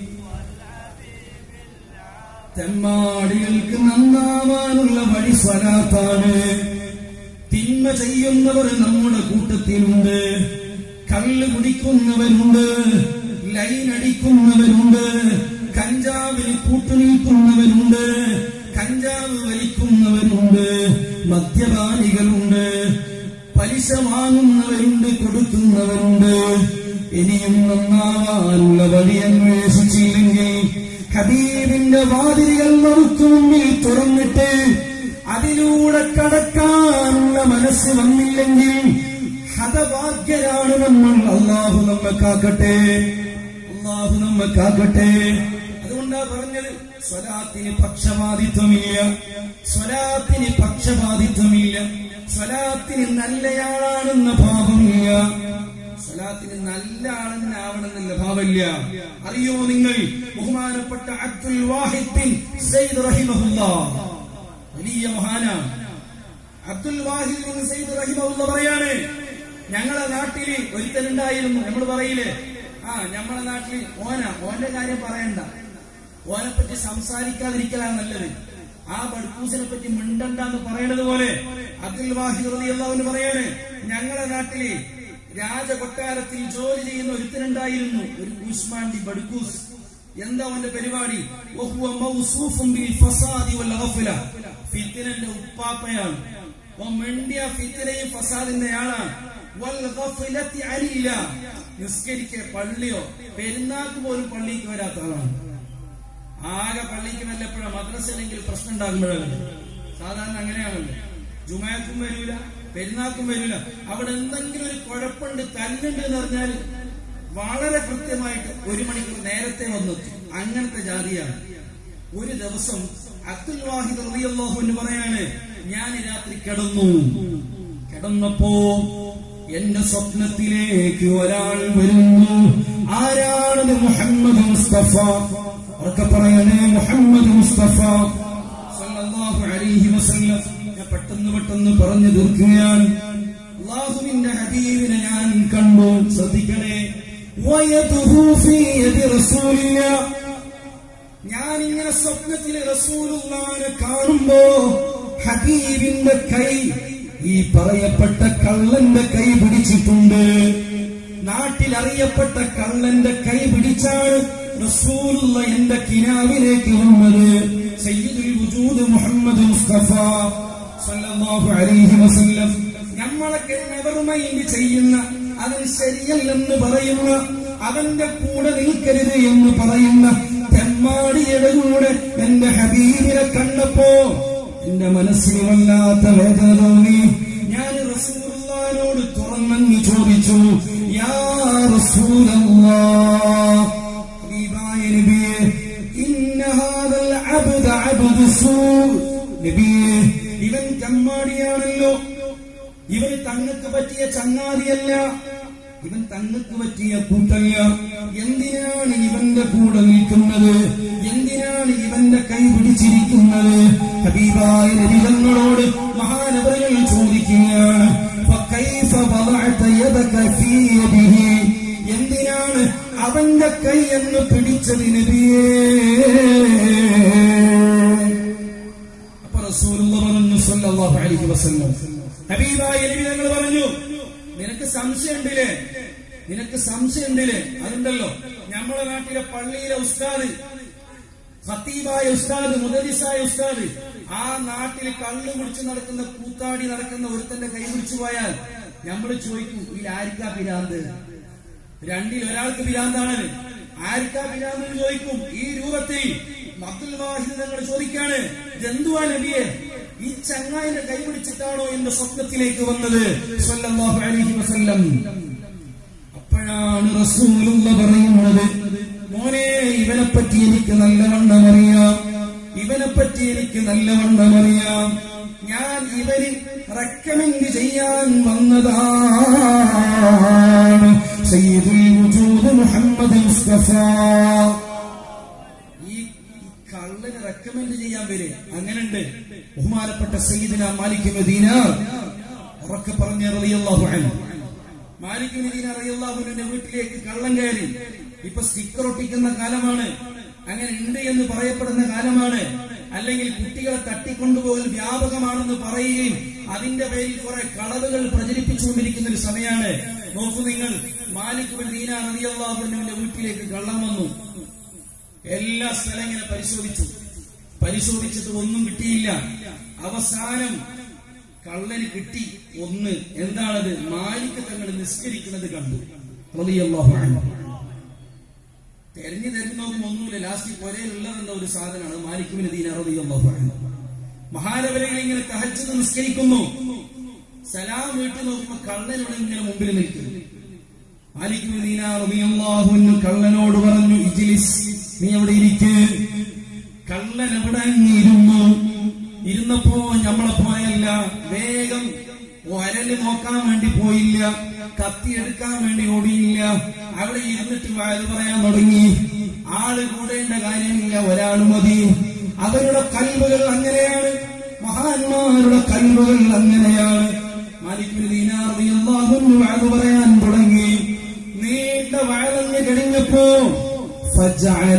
തെമ്മാടികൾക്ക് നന്നാവാനുള്ള വഴി സ്വലാത്താണ് തിന്മ ചെയ്യുന്നവർ നമ്മുടെ കൂട്ടത്തിലുണ്ട് കള്ള് കുടിക്കുന്നവരുണ്ട് ലൈൻ അടിക്കുന്നവരുണ്ട് കഞ്ചാവിന് കൂട്ടുനിൽക്കുന്നവരുണ്ട് കഞ്ചാവ് വലിക്കുന്നവരുണ്ട് മദ്യപാനികളുണ്ട് പലിശ വാങ്ങുന്നവരുണ്ട് കൊടുക്കുന്നവരുണ്ട് ഇനിയും നന്നാവാനുള്ള വഴി അന്വേഷിച്ചില്ലെങ്കിൽ ഹബീബിന്റെ വാതിലുകൾ നമുക്ക് മുമ്പിൽ തുറന്നിട്ട് അതിലൂടെ കടക്കാനുള്ള മനസ്സ് വന്നില്ലെങ്കിൽ ഹതഭാഗ്യരാണ് നമ്മൾ അള്ളാഹു നമ്മെ കാക്കട്ടെ അള്ളാഹു നമ്മെ കാക്കട്ടെ അതുകൊണ്ടാ പറഞ്ഞത് സ്വലാത്തിന് പക്ഷപാതിത്വമില്ല സ്വലാത്തിന് പക്ഷപാതിത്വമില്ല സ്വലാത്തിന് നല്ലയാളാണെന്ന ഭാവമില്ല സ്വലാത്തിന് നല്ല ആളെന്നാവണമെന്നല്ല ഭാവമില്ല അറിയോ നിങ്ങൾ ബഹുമാനപ്പെട്ട അബ്ദുൽ വാഹിദ് ബിൻ സയ്യിദ് റഹിമഹുല്ല വലിയ മഹാനാണ് അബ്ദുൽ വാഹിദ് ബിൻ സയ്യിദ് റഹിമഹുല്ല പറയാണ് ഞങ്ങളെ നാട്ടില് ഒരുത്തനുണ്ടായിരുന്നു നമ്മൾ പറയില്ലേ ആ ഞമ്മളെ നാട്ടില് ഓന ഓന്റെ കാര്യം പറയണ്ട ഓനെ പറ്റി സംസാരിക്കാതിരിക്കലാണ് നല്ലത് ആ ബഡ്കൂസിനെ പറ്റി മിണ്ടണ്ടെന്ന് പറയണത് പോലെ അബ്ദുൽ വാഹിദ് റളിയല്ലാഹു പറയാണ് ഞങ്ങളെ നാട്ടില് രാജകൊട്ടാരത്തിൽ ജോലി ചെയ്യുന്ന ഒരുത്തനുണ്ടായിരുന്നു ഒരു ഉസ്മാൻഡി ബഡ്കൂസ് എന്താ അവന്റെ പരിപാടി വഹുവ മൗസൂഫും ബിൽ ഫസാദി വൽ ഗഫല ഫിത്നന്റെ ഉപ്പാപ്പയാണ് ഓ മെണ്ടിയ ഫിത്നയും ഫസാദിന്റെ ആളാണ് വൽ ഗഫലത്തി അനില്ല നിസ്കരിക്ക പള്ളിയോ പെരുന്നാൾക്ക് പോലും പള്ളിക്ക് വരാത്ത ആളാണ് ആകെ പള്ളിക്ക് വല്ലപ്പോഴാണ് മദ്രസയിലെങ്കിൽ പ്രശ്നം ഉണ്ടാകുമ്പോഴാണ് സാധാരണ അങ്ങനെയാണല്ലോ ജുമാക്കും വരൂല പെരുന്നാക്കും വരൂല അവിടെ എന്തെങ്കിലും ഒരു കുഴപ്പമുണ്ട് തല്ലുണ്ട് എന്ന് പറഞ്ഞാൽ വളരെ കൃത്യമായിട്ട് ഒരു മണിക്കൂർ നേരത്തെ വന്നെത്തും അങ്ങനത്തെ ജാതിയാണ് ഒരു ദിവസം അബ്ദുൽ വാഹിദ് റളിയല്ലാഹു അൻഹു പറയാണ് ഞാൻ രാത്രി കിടന്നു കിടന്നപ്പോ എന്റെ സ്വപ്നത്തിലേക്ക് ഒരാൾ വരുന്നു ആരാണത് മുഹമ്മദ് മുസ്തഫ അവർക്ക് പറയണേ മുഹമ്മദ് മുസ്തഫ സല്ലല്ലാഹു അലൈഹി വസല്ലം ഞാൻ പെട്ടെന്ന് പെട്ടെന്ന് പറഞ്ഞു തീർക്കുകയാണ് അള്ളാഹുവിന്റെ ഹബീബിനെ ഞാൻ കണ്ടു ശ്രദ്ധിക്കണേ വയതുഹു ഫീ യദി റസൂലില്ലാ ഞാൻ ഇങ്ങനെ സ്വപ്നത്തിലെ റസൂലുള്ളാനെ കാണുമ്പോ ഹബീബിന്റെ കൈ ഈ പറയപ്പെട്ട കള്ളന്റെ കൈ പിടിച്ചിട്ടുണ്ട് നാട്ടിൽ അറിയപ്പെട്ട കള്ളന്റെ കൈ പിടിച്ചാണ് റസൂലുള്ള എന്റെ കിനാവിലേക്ക് വന്നത് സയ്യിദുൽ വജൂദ് മുഹമ്മദ് മുസ്തഫ സല്ലല്ലാഹു അലൈഹി വസല്ലം നമ്മളൊക്കെ നെവർ മൈൻഡ് ചെയ്യുന്ന അവൻ ശരിയല്ലെന്ന് പറയുന്ന അവന്റെ കൂടെ നിൽക്കരുത് എന്ന് പറയുന്ന തെമ്മാടിയുടെ കൂടെ എന്റെ ഹബീബിനെ കണ്ടപ്പോ എന്റെ മനസ്സിൽ വല്ലാത്ത വേദന തോന്നി ഞാൻ റസൂലുള്ളാഹിനോട് തുറന്നങ്ങ് ചോദിച്ചു യാ റസൂലല്ലാഹ് ഹബീബായ നബിയേ ഇന്ന ഹാദൽ അബ്ദ അബ്ദു സൂ നബിയേ ഇവൻ ചമ്മാടിയാണല്ലോ ഇവന് തങ്ങൾക്ക് പറ്റിയ ചങ്ങാതിയല്ല ഇവൻ തങ്ങൾക്ക് പറ്റിയ കൂട്ടല്ല എന്തിനാണ് ഇവന്റെ കൂടെ നിൽക്കുന്നത് എന്തിനാണ് ഇവന്റെ കൈ പിടിച്ചിരിക്കുന്നത് ഹബീബായ നബിതങ്ങളോട് മഹാനവറുകൾ ചോദിക്കുകയാണ് فكيف وضعت يدك في يده എന്തിനാണ് അവന്റെ കൈ എന്ന് പിടിച്ചത് നബിയേ അപ്പൊ റസൂലുള്ള പറഞ്ഞു സല്ലല്ലാഹു അലൈഹി വസല്ലം ഹബീബായ നബി തങ്ങൾ പറഞ്ഞു നിനക്ക് സംശയമുണ്ടില്ലേ നിനക്ക് സംശയമുണ്ടില്ലേ അതുണ്ടല്ലോ നമ്മുടെ നാട്ടിലെ പള്ളിയിലെ ഉസ്താദ് ഖത്തീബായ ഉസ്താദ് മുദരിസായ ഉസ്താദ് ആ നാട്ടിൽ കള്ളു കുടിച്ച് നടക്കുന്ന കൂത്താടി നടക്കുന്ന ഒരുത്തന്റെ കൈ പിടിച്ചു പോയാൽ നമ്മൾ ചോദിക്കും ഈ ആർക്കാ പിരാന്ത് രണ്ടിൽ ഒരാൾക്ക് പിരാന്താണ് ആർക്കാ പിരാന്ത് എന്ന് ചോദിക്കും ഈ രൂപത്തിൽ അബ്ദുൽ വാഹിദ് തങ്ങൾ ചോദിക്കാണ് ജന്തുവാ നബിയെ ഈ ചങ്ങായിന്റെ കൈ പിടിച്ചിട്ടാണോ എന്റെ സ്വപ്നത്തിലേക്ക് വന്നത് സല്ലല്ലാഹു അലൈഹി വസല്ലം അപ്പോഴാണ് റസൂലുള്ള പറയുന്നത് മോനെ ഇവനെ പറ്റി എനിക്ക് നല്ലവണ്ണം അറിയാം ഇവനെ പറ്റി എനിക്ക് നല്ലവണ്ണം അറിയാം ഞാൻ ഇവന് റെക്കമെൻഡ് ചെയ്യാൻ വന്നതാണ് സയ്യിദുൽ വജൂദ് മുഹമ്മദ് മുസ്തഫ ഈ ഈ കള്ളന് റെക്കമെൻഡ് ചെയ്യാൻ വരെ അങ്ങനുണ്ട് ബഹുമാനപ്പെട്ട സയ്യിദിന മാലിക് മദീന ഉറക്കെ പറഞ്ഞ റളിയല്ലാഹു അൻഹു മാലിക് മദീന റളിയല്ലാഹുവിന്റെ വീട്ടിലേക്ക് കള്ളൻ കയറി ഇപ്പൊ സ്റ്റിക്കർ ഒട്ടിക്കുന്ന കാലമാണ് അങ്ങനെ ഉണ്ട് എന്ന് പറയപ്പെടുന്ന കാലമാണ് അല്ലെങ്കിൽ കുട്ടികളെ തട്ടിക്കൊണ്ടുപോകൽ വ്യാപകമാണെന്ന് പറയുകയും അതിന്റെ പേരിൽ കുറെ കളവുകൾ പ്രചരിപ്പിച്ചുകൊണ്ടിരിക്കുന്ന ഒരു സമയമാണ് നോക്കൂ നിങ്ങൾ മാലിക് മദീന റളിയല്ലാഹുവിന്റെ വീട്ടിലേക്ക് കള്ളം വന്നു എല്ലാ സ്ഥലം ഇങ്ങനെ പരിശോധിച്ചു പരിശോധിച്ചിട്ട് ഒന്നും കിട്ടിയില്ല അവസാനം കള്ളന് കിട്ടി ഒന്ന് എന്താണത് മാലിക്ക് തങ്ങൾ നിസ്കരിക്കുന്നത് കണ്ടു റളിയല്ലാഹു അൻഹു തെരഞ്ഞു തെരഞ്ഞു നോക്കുമ്പോ ഒന്നുമില്ല ലാസ്റ്റ് പുരയിലുള്ളതെന്ന ഒരു സാധനമാണ് മാലിക്കുവിന് ദീന റളിയല്ലാഹു അൻഹു മഹാനവരകൾ ഇങ്ങനെ തഹജ്ജുദ് നിസ്കരിക്കുന്നു സലാം വീട്ടിൽ നോക്കുമ്പോ കള്ളനോട് ഇങ്ങനെ മുമ്പിൽ നിൽക്കുന്നു മാലിക്കുവിന് ദീന റളിയല്ലാഹു അൻഹു കള്ളനോട് പറഞ്ഞു ഇജ്ലിസ് നീ അവിടെ ഇരിക്ക് കള്ളൻ എവിടെ ഇരുന്നു ഇരുന്നപ്പോ ഞമ്മളെ പോയല്ല വേഗം ഒരല് നോക്കാൻ വേണ്ടി പോയില്ല കത്തി എടുക്കാൻ വേണ്ടി ഓടിയില്ല അവിടെ ഇരുന്നിട്ട് വയത് പറയാൻ തുടങ്ങി ആള് കൂടേണ്ട കാര്യമില്ല ഒരാൾ മതി അവരുടെ കൽവുകൾ അങ്ങനെയാണ് മഹാന്മാരുടെ കൽവുകൾ അങ്ങനെയാണ് മാലിക്കുൽ ദീനാർ റളിയല്ലാഹു അൻഹു വയത് പറയാൻ തുടങ്ങി നീണ്ട വയലങ്ങ് കഴിഞ്ഞപ്പോ فجعل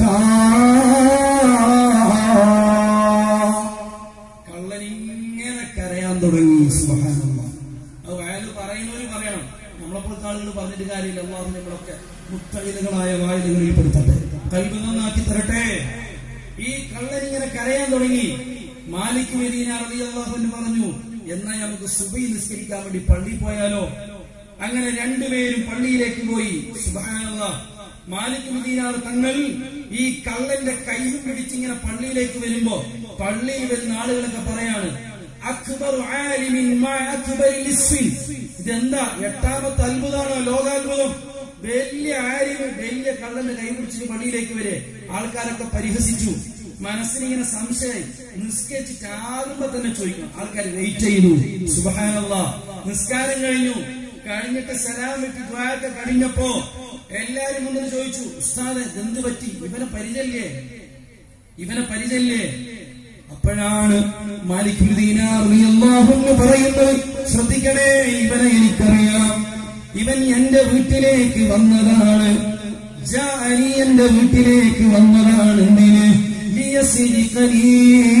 بكاء കള്ളൻ ഇങ്ങനെ കരയാൻ തുടങ്ങി സുബ്ഹാനല്ലാഹ് അത് വയല് പറയുന്നവര് പറയണം നമ്മളെപ്പോഴത്തെ ആളുകൾ പറഞ്ഞിട്ട് കാര്യമില്ല അള്ളാഹു നമ്മളൊക്കെ മുത്തകിതകളായ വായലുകളിൽ പെടുത്തട്ടെ കൽബ് നന്നാക്കി തരട്ടെ ഈ കള്ളൻ ഇങ്ങനെ കരയാൻ തുടങ്ങി മാലിക് മദീന റളിയല്ലാഹു അൻഹു പറഞ്ഞു എന്നാ നമുക്ക് സുബൈ നിസ്കരിക്കാൻ വേണ്ടി പള്ളിയിൽ പോയാലോ അങ്ങനെ രണ്ടുപേരും പള്ളിയിലേക്ക് പോയി സുബ്ഹാനല്ലാഹ് മാലിക് മദീനാർ തങ്ങൾ ഈ കള്ളന്റെ കൈയും പിടിച്ചിങ്ങനെ പള്ളിയിലേക്ക് വരുമ്പോ പള്ളിയിൽ വരുന്ന ആളുകളൊക്കെ പറയാണ് അക്ബർ ആലിമിൻ മാ അക്ബരിൽ ഇസ്മിൻ. ഇതെന്താ എട്ടാമത്തെ അത്ഭുതമാണോ ലോകാത്ഭുതം വലിയ ആലിം വലിയ കള്ളന്റെ കൈ പിടിച്ചിട്ട് പള്ളിയിലേക്ക് വരെ ആൾക്കാരൊക്കെ പരിഹസിച്ചു മനസ്സിനിങ്ങനെ സംശയം നിസ്കരിച്ചിട്ട് ആകുമ്പോ തന്നെ ചോദിക്കണം ആൾക്കാർ വെയിറ്റ് ചെയ്തു സുബഹാനല്ല നിസ്കാരം കഴിഞ്ഞു കഴിഞ്ഞിട്ട് സലാം വിട്ട് ദ്വാരൊക്കെ കഴിഞ്ഞപ്പോ എല്ലാരും മുന്നിൽ ചോദിച്ചു ഉസ്താദ് എന്ത് പറ്റി ഇവനെ പരിചല്ലേ ഇവനെ പരിചല്ലേ അപ്പോഴാണ് മാലിക് ദീനാർ റളിയല്ലാഹു അൻഹു പറയുന്നത് ശ്രദ്ധിക്കണേ ഇവനെ എനിക്കറിയാം ഇവൻ എന്റെ വീട്ടിലേക്ക് വന്നതാണ് ജാഅനി എന്റെ വീട്ടിലേക്ക് വന്നതാണ് എന്തിന് ലിയസിരിക്കനീ.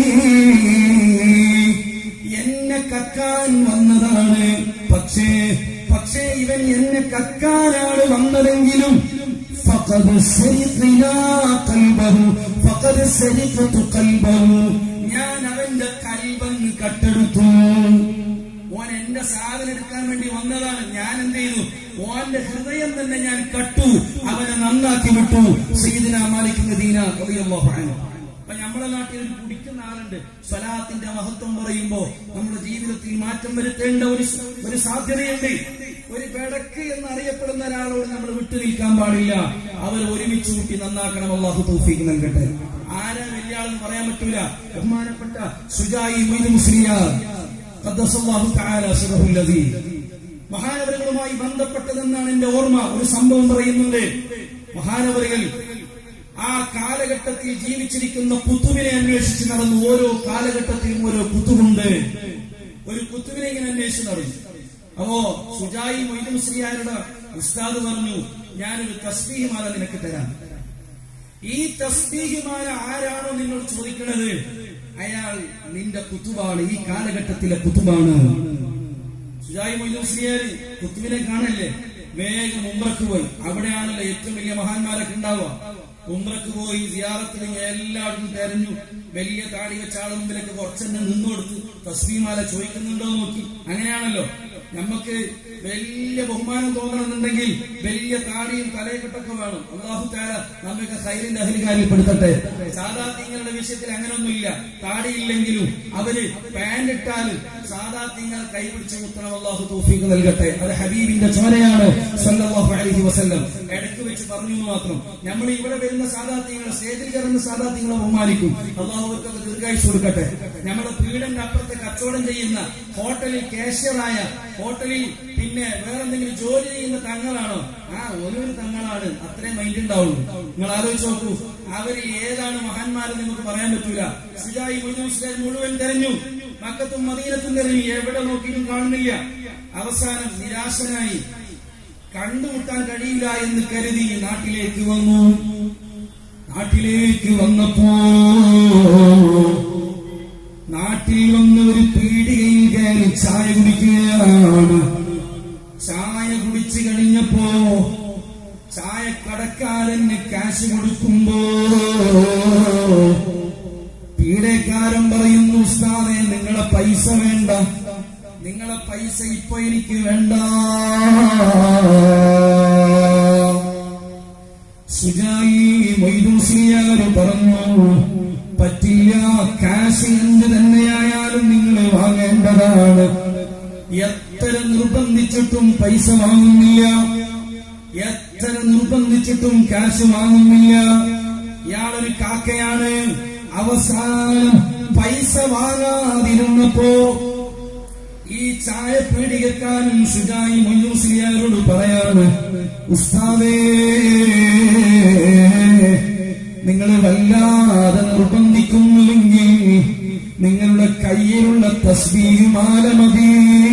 എന്നെ കക്കാൻ വന്നതാണ് പക്ഷേ പക്ഷേ ഇവൻ എന്നെ കക്കാനാണ് വന്നതെങ്കിലും ഫഖദ് സരിഖനാ ഖൽബഹു ഫഖദ് സരിഖതു ഖൽബഹു ഞാൻ അവന്റെ കൽബങ്ങ് കട്ടെടുത്തു ഓൻ എന്റെ സാധനം എടുക്കാൻ വേണ്ടി വന്നതാണ് ഞാൻ എന്ത് ചെയ്തു ഓന്റെ ഹൃദയം തന്നെ ഞാൻ കട്ടു അവനെ നന്നാക്കി വിട്ടു സയ്യിദിന മാലിക് മദീന റളിയല്ലാഹു അൻഹു അപ്പൊ നമ്മുടെ നാട്ടിൽ ഒരു കുടിക്കുന്ന ആളുണ്ട് സ്വലാത്തിന്റെ മഹത്വം പറയുമ്പോ നമ്മുടെ ജീവിതത്തിൽ മാറ്റം വരുത്തേണ്ട ഒരു ഒരു സാധ്യതയുണ്ട് ഒരു പെടക്ക് എന്നറിയപ്പെടുന്ന ഒരാളോട് നമ്മൾ വിട്ടു നിൽക്കാൻ പാടില്ല അവർ ഒരുമിച്ച് കൂട്ടി നന്നാക്കണം അള്ളാഹു തൗഫീഖ് നൽകട്ടെ ആരാ വലിയ ആളെന്ന് പറയാൻ പറ്റൂല ബഹുമാനപ്പെട്ട സുജായി മൊയ്ത് മുസ്ലിയാർ ഖദ്ദസല്ലാഹു തആല സിറഹുൽ ലദീ. മഹാനവരുകളുമായി ബന്ധപ്പെട്ടതെന്നാണ് എന്റെ ഓർമ്മ ഒരു സംഭവം പറയുന്നുണ്ട് മഹാനവരുകൾ ആ കാലഘട്ടത്തിൽ ജീവിച്ചിരിക്കുന്ന കുത്തുവിനെ അന്വേഷിച്ച് നടന്നു ഓരോ കാലഘട്ടത്തിലും ഓരോ കുത്തുവുണ്ട് ഒരു കുത്തുവിനെ ഇങ്ങനെ അന്വേഷിച്ച് നടന്നു അപ്പോ സുജായി മൊയ്തു മുസ്ലിയാരുടെ ഉസ്താദ് പറഞ്ഞു ഞാനൊരു തസ്ബീഹ് മാല നിനക്ക് തരാം ഈ തസ്ബീഹ് മാല ആരാണോ നിന്നോട് ചോദിക്കുന്നത് അയാൾ നിന്റെ കുത്തുബാണ് ഈ കാലഘട്ടത്തിലെ കുത്തുബാണ് സുജായി മൊയ്തു മുസ്ലിയാര് കുത്തുവിനെ കാണല്ലേ വേഗം ഉമ്രക്ക് പോയി അവിടെയാണല്ലോ ഏറ്റവും വലിയ മഹാന്മാരൊക്കെ ഉണ്ടാവുക ഉമ്രക്ക് പോയി സിയാറത്തിൽ എല്ലായിടത്തും തെരഞ്ഞു വലിയ താടി വെച്ച ആളെ മുമ്പിലൊക്കെ കുറച്ചെന്നെ നിന്നുകൊടുത്ത് തസ്ബീമാല ചോദിക്കുന്നുണ്ടോ എന്ന് നോക്കി അങ്ങനെയാണല്ലോ നമുക്ക് വലിയ ബഹുമാനം തോന്നണമെന്നുണ്ടെങ്കിൽ വലിയ താടിയും തലയെക്കെട്ടൊക്കെ വേണം അള്ളാഹു താര നമ്മൾക്ക് സൈലിന്റെ അഹരികാരിൽ പെടുത്തട്ടെ സാധാത്യങ്ങളുടെ വിഷയത്തിൽ അങ്ങനെയൊന്നുമില്ല താടിയില്ലെങ്കിലും അവര് പാന്റ് ഇട്ടാലും സാധാത്യങ്ങൾ കൈപിടിച്ച് മുത്തണം അള്ളാഹു തോഫീക്ക് നൽകട്ടെ അത് ഹബീബിന്റെ ചോരയാണ് സല്ലല്ലാഹു അലൈഹി വസല്ലം ഇടയ്ക്ക് വെച്ച് പറഞ്ഞു എന്ന് മാത്രം നമ്മൾ ഇവിടെ വരുന്ന സാധാത്യങ്ങളെ സ്റ്റേജിൽ കയറുന്ന സാധാത്യങ്ങളെ ബഹുമാനിക്കും അള്ളാഹു അവർക്കൊക്കെ ദീർഘായുസ് കൊടുക്കട്ടെ നമ്മുടെ വീടിന്റെ അപ്പുറത്ത് കച്ചവടം ചെയ്യുന്ന ഹോട്ടലിൽ കാഷ്യറായ ഹോട്ടലിൽ പിന്നെ വേറെന്തെങ്കിലും ജോലി ചെയ്യുന്ന തങ്ങളാണോ ആ ഓരോ തങ്ങളാണ് അത്രയും മൈൻഡ് ഉണ്ടാവുള്ളൂ നിങ്ങൾ ആലോചിച്ച് നോക്കൂ അവരിൽ ഏതാണ് മഹാന്മാരെന്ന് നമുക്ക് പറയാൻ പറ്റൂല സുജായി മുസ്ലിം മുഴുവൻ തെരഞ്ഞു മക്കത്തും മദീനത്തും തെരഞ്ഞു എവിടെ നോക്കിയിട്ടും കാണുന്നില്ല അവസാനം നിരാശനായി കണ്ടുമുട്ടാൻ കഴിയില്ല എന്ന് കരുതി നാട്ടിലേക്ക് വന്നു നാട്ടിലേക്ക് വന്നപ്പോ നാട്ടിൽ വന്ന് ഒരു പീടികയിൽ കയറി ചായ കുടിക്കുകയാണ് ചായ കുടിച്ചു കഴിഞ്ഞപ്പോ ചായ കടക്കാരന് കാശ് കൊടുക്കുമ്പോ പീഡക്കാരൻ പറയുന്നു ഉസ്താദെ നിങ്ങളെ പൈസ വേണ്ട നിങ്ങളെ പൈസ ഇപ്പൊ എനിക്ക് വേണ്ട സുജായി മൊയ്തൂസിയാര് പറഞ്ഞു പറ്റില്ല കാശ് എന്ത് തന്നെയായാലും നിങ്ങൾ വാങ്ങേണ്ടതാണ് എത്ര നിർബന്ധിച്ചിട്ടും പൈസ വാങ്ങുന്നില്ല എത്ര നിർബന്ധിച്ചിട്ടും കാശ് വാങ്ങുന്നില്ല ഇയാളൊരു കാക്കയാണ് അവസാനം പൈസ വാങ്ങാതിരുന്നപ്പോ ഈ ചായ പീടികക്കാരൻ ഷുജായി മൊയ്യൂസിയാരോട് പറയാണ് ഉസ്താദേ നിങ്ങൾ വല്ലാതെ നിർബന്ധിക്കുന്നില്ലെങ്കിൽ നിങ്ങളുടെ കയ്യിലുള്ള തസ്ബീമാല മതി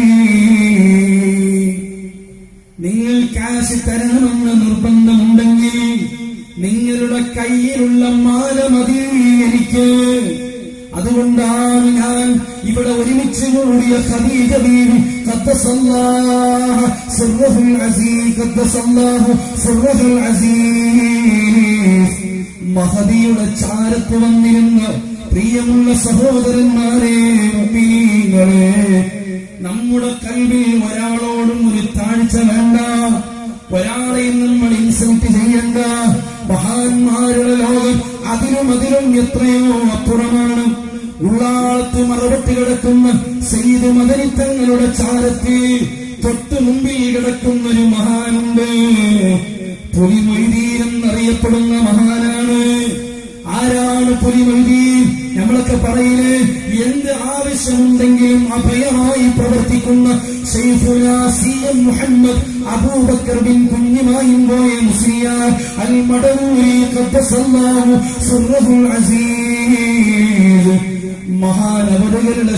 നിങ്ങൾ കാശ് തരണമെന്ന് നിർബന്ധമുണ്ടെങ്കിൽ നിങ്ങളുടെ കയ്യിലുള്ള മാല മതി എനിക്ക് അതുകൊണ്ടാണ് ഞാൻ ഇവിടെ ഒരുമിച്ച് കൂടിയ ഖദീജ ബീവി ഖദ്ദസല്ലാഹ സിർറഹുൽ അസീസ് ഖദ്ദസല്ലാഹു സിർറഹുൽ അസീസ് മഹദിയുടെ ചാരത്ത് വന്നിരുന്ന പ്രിയമുള്ള സഹോദരന്മാരെ മുഅ്മിനീങ്ങളെ നമ്മുടെ കൽവിൽ ഒരാളോടും ഒരു താഴ്ച വേണ്ട ഒരാളെയും നമ്മൾ ഇൻസൾട്ട് ചെയ്യണ്ട മഹാന്മാരുടെ ലോകം അതിലും അതിലും എത്രയോ അപ്പുറമാണ് ഉള്ളാളത്ത് മറവട്ട് കിടക്കുന്ന സെയ്ത് മദനിത്തങ്ങളുടെ ചാരത്തിൽ തൊട്ടു മുമ്പിൽ കിടക്കുന്ന ഒരു മഹാനുണ്ട് പുലിമൊയ്തീൻ എന്നറിയപ്പെടുന്ന മഹാനാണ് ആരാണ് പുലിമൊയ്തീൻ നമ്മളൊക്കെ പറയില്ലേ എന്ത് ആവശ്യമുണ്ടെങ്കിലും അഭയമായി പ്രവർത്തിക്കുന്ന ഷെയ്ഖുന സി എം മുഹമ്മദ് അബൂബക്കർ ബിൻ കുഞ്ഞിമായും പോയ മുസ്ലിയാർ അൽ മടവൂരി ഖദ്ദസല്ലാഹു സിർറഹുൽ അസീസ് മഹാനവരുകളുടെ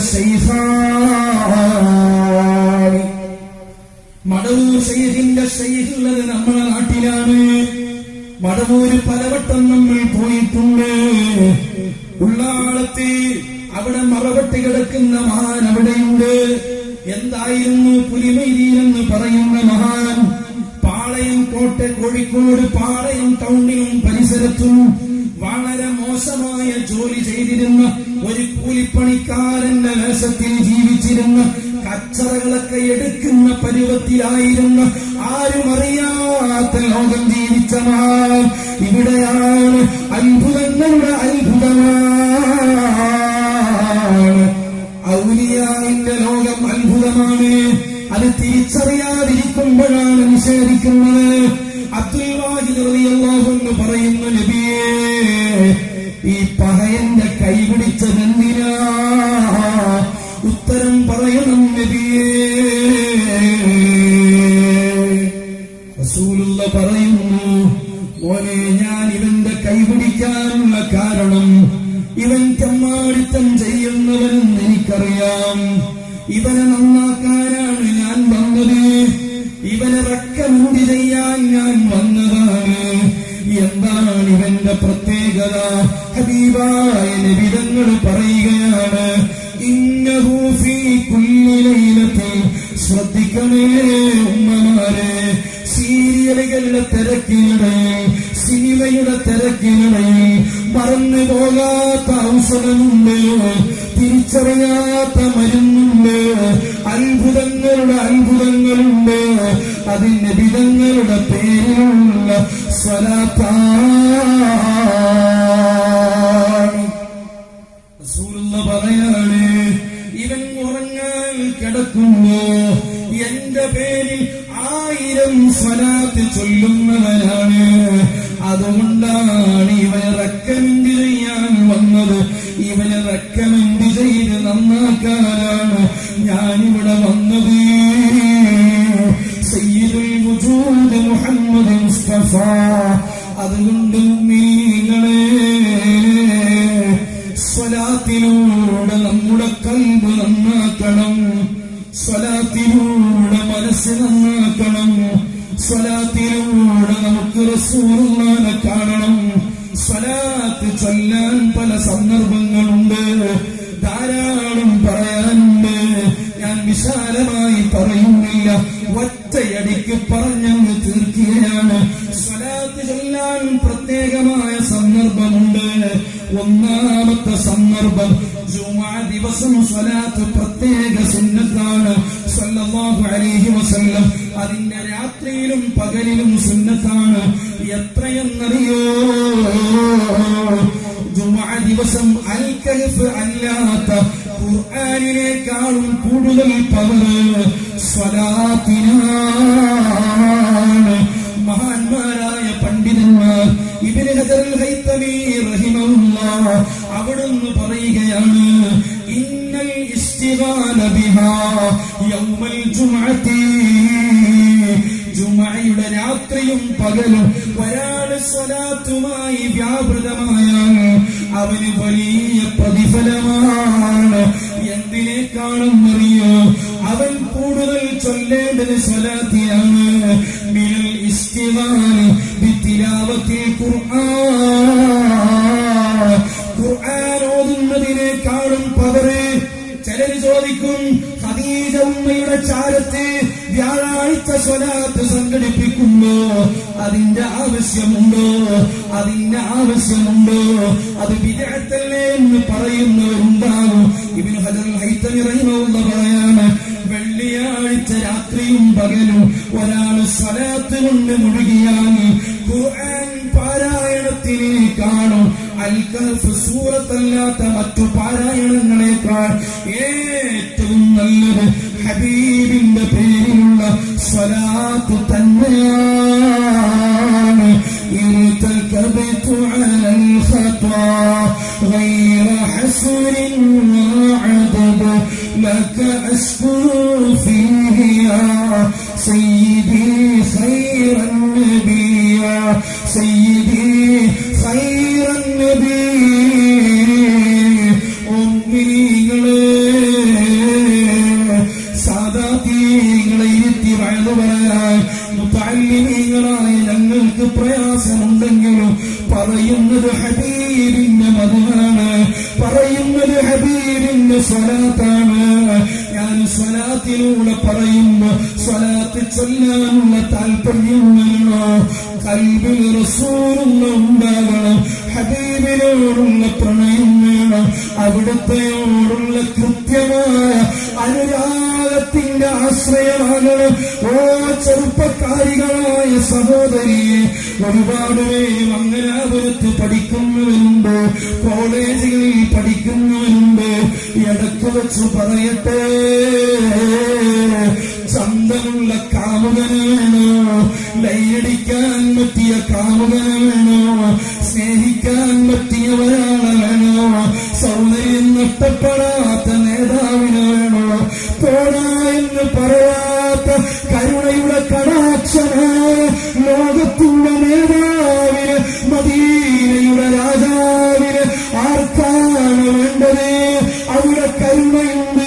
ഷെയ്ഖാണ് മടവൂർ ഷെയ്ഖിന്റെ ഷെയ്ഖുള്ളത് നമ്മുടെ നാട്ടിലാണ് മടവൂര് പലവട്ടം നമ്മൾ പോയിട്ടുണ്ട് ഉള്ളാളത്തെ അവിടെ മറവട്ടി കിടക്കുന്ന മഹാൻ അവിടെയുണ്ട് എന്തായിരുന്നു പുലിമൈരിയിൽ എന്ന് പറയുന്ന മഹാൻ പാളയം കോട്ട കോഴിക്കോട് പാളയം ടൗണിലും പരിസരത്തും വളരെ മോശമായ ജോലി ചെയ്തിരുന്ന ഒരു കൂലിപ്പണിക്കാരന്റെ വേഷത്തിൽ ജീവിച്ചിരുന്ന കച്ചറകളൊക്കെ എടുക്കുന്ന പരുവത്തിലായിരുന്ന ആരും അറിയാത്ത ലോകം ജീവിച്ച മഹാൻ ഇവിടെയാണ് അത്ഭുതങ്ങളുടെ അത്ഭുതമാണ് ഔലിയാവിന്റെ ലോകം അത്ഭുതമാണ് അത് തിരിച്ചറിയാതിരിക്കുമ്പോഴാണ് നിഷേധിക്കുന്നത് അബ്ദുൽ വാഹിദ് റളിയല്ലാഹു എന്ന് പറയുന്ന നബിയേ ഈ പഹയന്റെ കൈപിടിച്ചതെന്തിനാ ഉത്തരം പറയണം നബിയേ റസൂലുള്ള പറയുന്നു മോനെ ഞാൻ ഇവന്റെ കൈപിടിക്കാനുള്ള കാരണം ഇവൻ തെമ്മാടിത്തം ചെയ്യുന്നവനെന്ന് എനിക്കറിയാം ഇവനെ നന്നാക്കാനാണ് ഞാൻ വന്നത് ഇവനെ റക്കമുണ്ടി ചെയ്യാൻ ഞാൻ വന്നതാണ് എന്താണ് ഇവന്റെ പ്രത്യേകത ഹബീബായ നിബിതങ്ങൾ പറയുകയാണ് ഇന്നഹൂഫി കുല്ലിലൈലത്തിൽ ശ്രദ്ധിക്കണേ ഉമ്മമാരെ സീരിയലുകളുടെ തിരക്കിനിടയിൽ സിനിമയുടെ തിരക്കിനിടയിൽ മറന്നു പോകാത്ത ഔഷധമുണ്ട് തിരിച്ചറിയാത്ത മരുന്നുണ്ട് അത്ഭുതങ്ങളുടെ അത്ഭുതങ്ങളുണ്ട് അതിന്റെ വിധങ്ങളുടെ പേരിലുള്ള സ്വലാത്താണ് റസൂലുള്ള പറയാണ് ഇവൻ ഉറങ്ങാൻ കിടക്കുമ്പോ എന്റെ പേരിൽ ആയിരം സ്വലാത്ത് ചൊല്ലുന്നവനാണ് അതുകൊണ്ടാണ് ഇവനെ റെക്കമെന്റ് ചെയ്യാൻ വന്നത് ഇവനെ റെക്കമെന്റ് ചെയ്ത് നന്നാക്കാനാണ് ഞാനിവിടെ വന്നത് സയ്യിദുൽ വജൂദ് മുഹമ്മദ് മുസ്തഫ അതുകൊണ്ട് നീങ്ങളെ സ്വലാത്തിലൂടെ നമ്മുടെ കൽബ് നന്നാക്കണം സ്വലാത്തിലൂടെ മനസ്സ് നന്നാക്കണം സ്വലാത്തിലൂടെ നമുക്ക് റസൂറുള്ളാനെ കാണണം സ്വലാത്ത് ചൊല്ലാൻ പല സന്ദർഭങ്ങളുണ്ട് ധാരാളം പറയാനുണ്ട് ഞാൻ വിശാലമായി പറയുന്നില്ല ഒറ്റയടിക്ക് പറഞ്ഞങ്ങ് തീർക്കുകയാണ് സ്വലാത്ത് ചൊല്ലാൻ പ്രത്യേകമായ സന്ദർഭമുണ്ട് ഒന്നാമത്തെ സന്ദർഭം ജുമാ ദിവസം സ്വലാത്ത് പ്രത്യേക സുന്നത്താണ് സല്ലല്ലാഹു അലൈഹി വസല്ലം അതിന്റെ രാത്രിയിലും പകലിലും സുന്നത്താണ് എത്രയെന്നറിയോ ജുമാ ദിവസം അൽ കഹഫ് അല്ലാത്ത ഖുർആനിനേക്കാളും കൂടുതൽ പവർ സ്വലാത്തിനാണ് മഹാന്മാരായ പണ്ഡിതന്മാർ ഇബിന് ഹജറുൽ ഹൈത്തമി റഹിമഹുല്ലാഹ് അവിടുന്ന് പറയുകയാണ് ഇന്നൽ ഇസ്തിഗാല ബിഹാ യൗമൽ ജുമഅത്തി ജുമഅയുടെ രാത്രിയും പകലും ഒരാള് സ്വലാത്തുമായി വ്യാപൃതമായാൽ അവന് വലിയ പ്രതിഫലമാണ് എന്തിനേക്കാണെന്നറിയോ അവൻ കൂടുതൽ ചൊല്ലേണ്ടത് സ്വലാത്തിയാണ് മിനൽ ഇസ്തിഗാനി ബിത്തിലാവത്തിൽ ഖുർആൻ ഖുർആൻ ഓതുന്നതിനേക്കാളും പവറ് ചിലര് ചോദിക്കും ഖദീജ ഉമ്മയുടെ ചാരത്ത് വ്യാഴാഴ്ച സ്വലാത്ത് സംഘടിപ്പിക്കുമ്പോ അതിന്റെ ആവശ്യമുണ്ടോ അതിന്റെ ആവശ്യമുണ്ടോ അത് വിജയത്തല്ലേ എന്ന് പറയുന്നവരുണ്ടാകും ഇബിന് ഹജർ ഹൈത്തമി റഹിമഹുള്ള പറയാണ് വെള്ളിയാഴ്ച രാത്രിയും പകലും ഒരാൾ സ്വലാത്ത് കൊണ്ട് മുഴുകിയാൽ ഖുർആൻ പാരായണത്തിന് കാണും അൽക്കഫ് സൂറത്തല്ലാത്ത മറ്റു പാരായണങ്ങളെക്കാൾ ഏറ്റവും നല്ലത് ഹബീബിന്റെ പേരിലുള്ള സ്വലാത്ത് തന്നെയാണ് ارتكبت على الخطا غير حسر وعدد لك أشكو فيه يا سيدي خير النبي يا سيدي خير النبي أمي സാദാതീങ്ങളെ ഇരുത്തി വയത് പറയാൻ മുത്തല്ലിമീങ്ങളായ ഞങ്ങൾക്ക് പ്രയാസമുണ്ടെങ്കിലും പറയുന്നത് ഹബീബിന്റെ മതമാണ് പറയുന്നത് ഹബീബിന്റെ സ്വലാത്താണ് ഞാൻ സ്വലാത്തിലൂടെ പറയുമ്പോ സ്വലാത്ത് ചൊല്ലാനുള്ള താല്പര്യം വേണോ കൽബിൽ റസൂലുള്ള ഉണ്ടാകണം ഹബീബിനോടുള്ള പ്രണയം വേണം അവിടുത്തെയോടുള്ള കൃത്യമായ അനുരാഗത്തിന്റെ ആശ്രയമാകണം ഓ ചെറുപ്പക്കാരികളായ സഹോദരിയെ ഒരുപാട് പേരും അങ്ങനാപുരത്ത് പഠിക്കുന്നവരുണ്ട് കോളേജുകളിൽ പഠിക്കുന്നവരുണ്ട് ഇടയ്ക്ക് വെച്ച് പറയട്ടെ ചന്തമുള്ള കാമുകന് വേണോ ലൈയടിക്കാൻ പറ്റിയ കാമുകന് വേണോ സ്നേഹിക്കാൻ പറ്റിയ ഒരാളെ വേണോ സൗന്ദര്യം നഷ്ടപ്പെടാത്ത നേതാവിന് വേണോ പോടാ എന്ന് പറയാത്ത കരുണയുടെ കടാക്ഷനായ ലോകത്തിന്റെ നേതാവിന് മദീനയുടെ രാജാവിന് ആർക്കാണ് വേണ്ടത് അവിടെ കരുണയുണ്ട്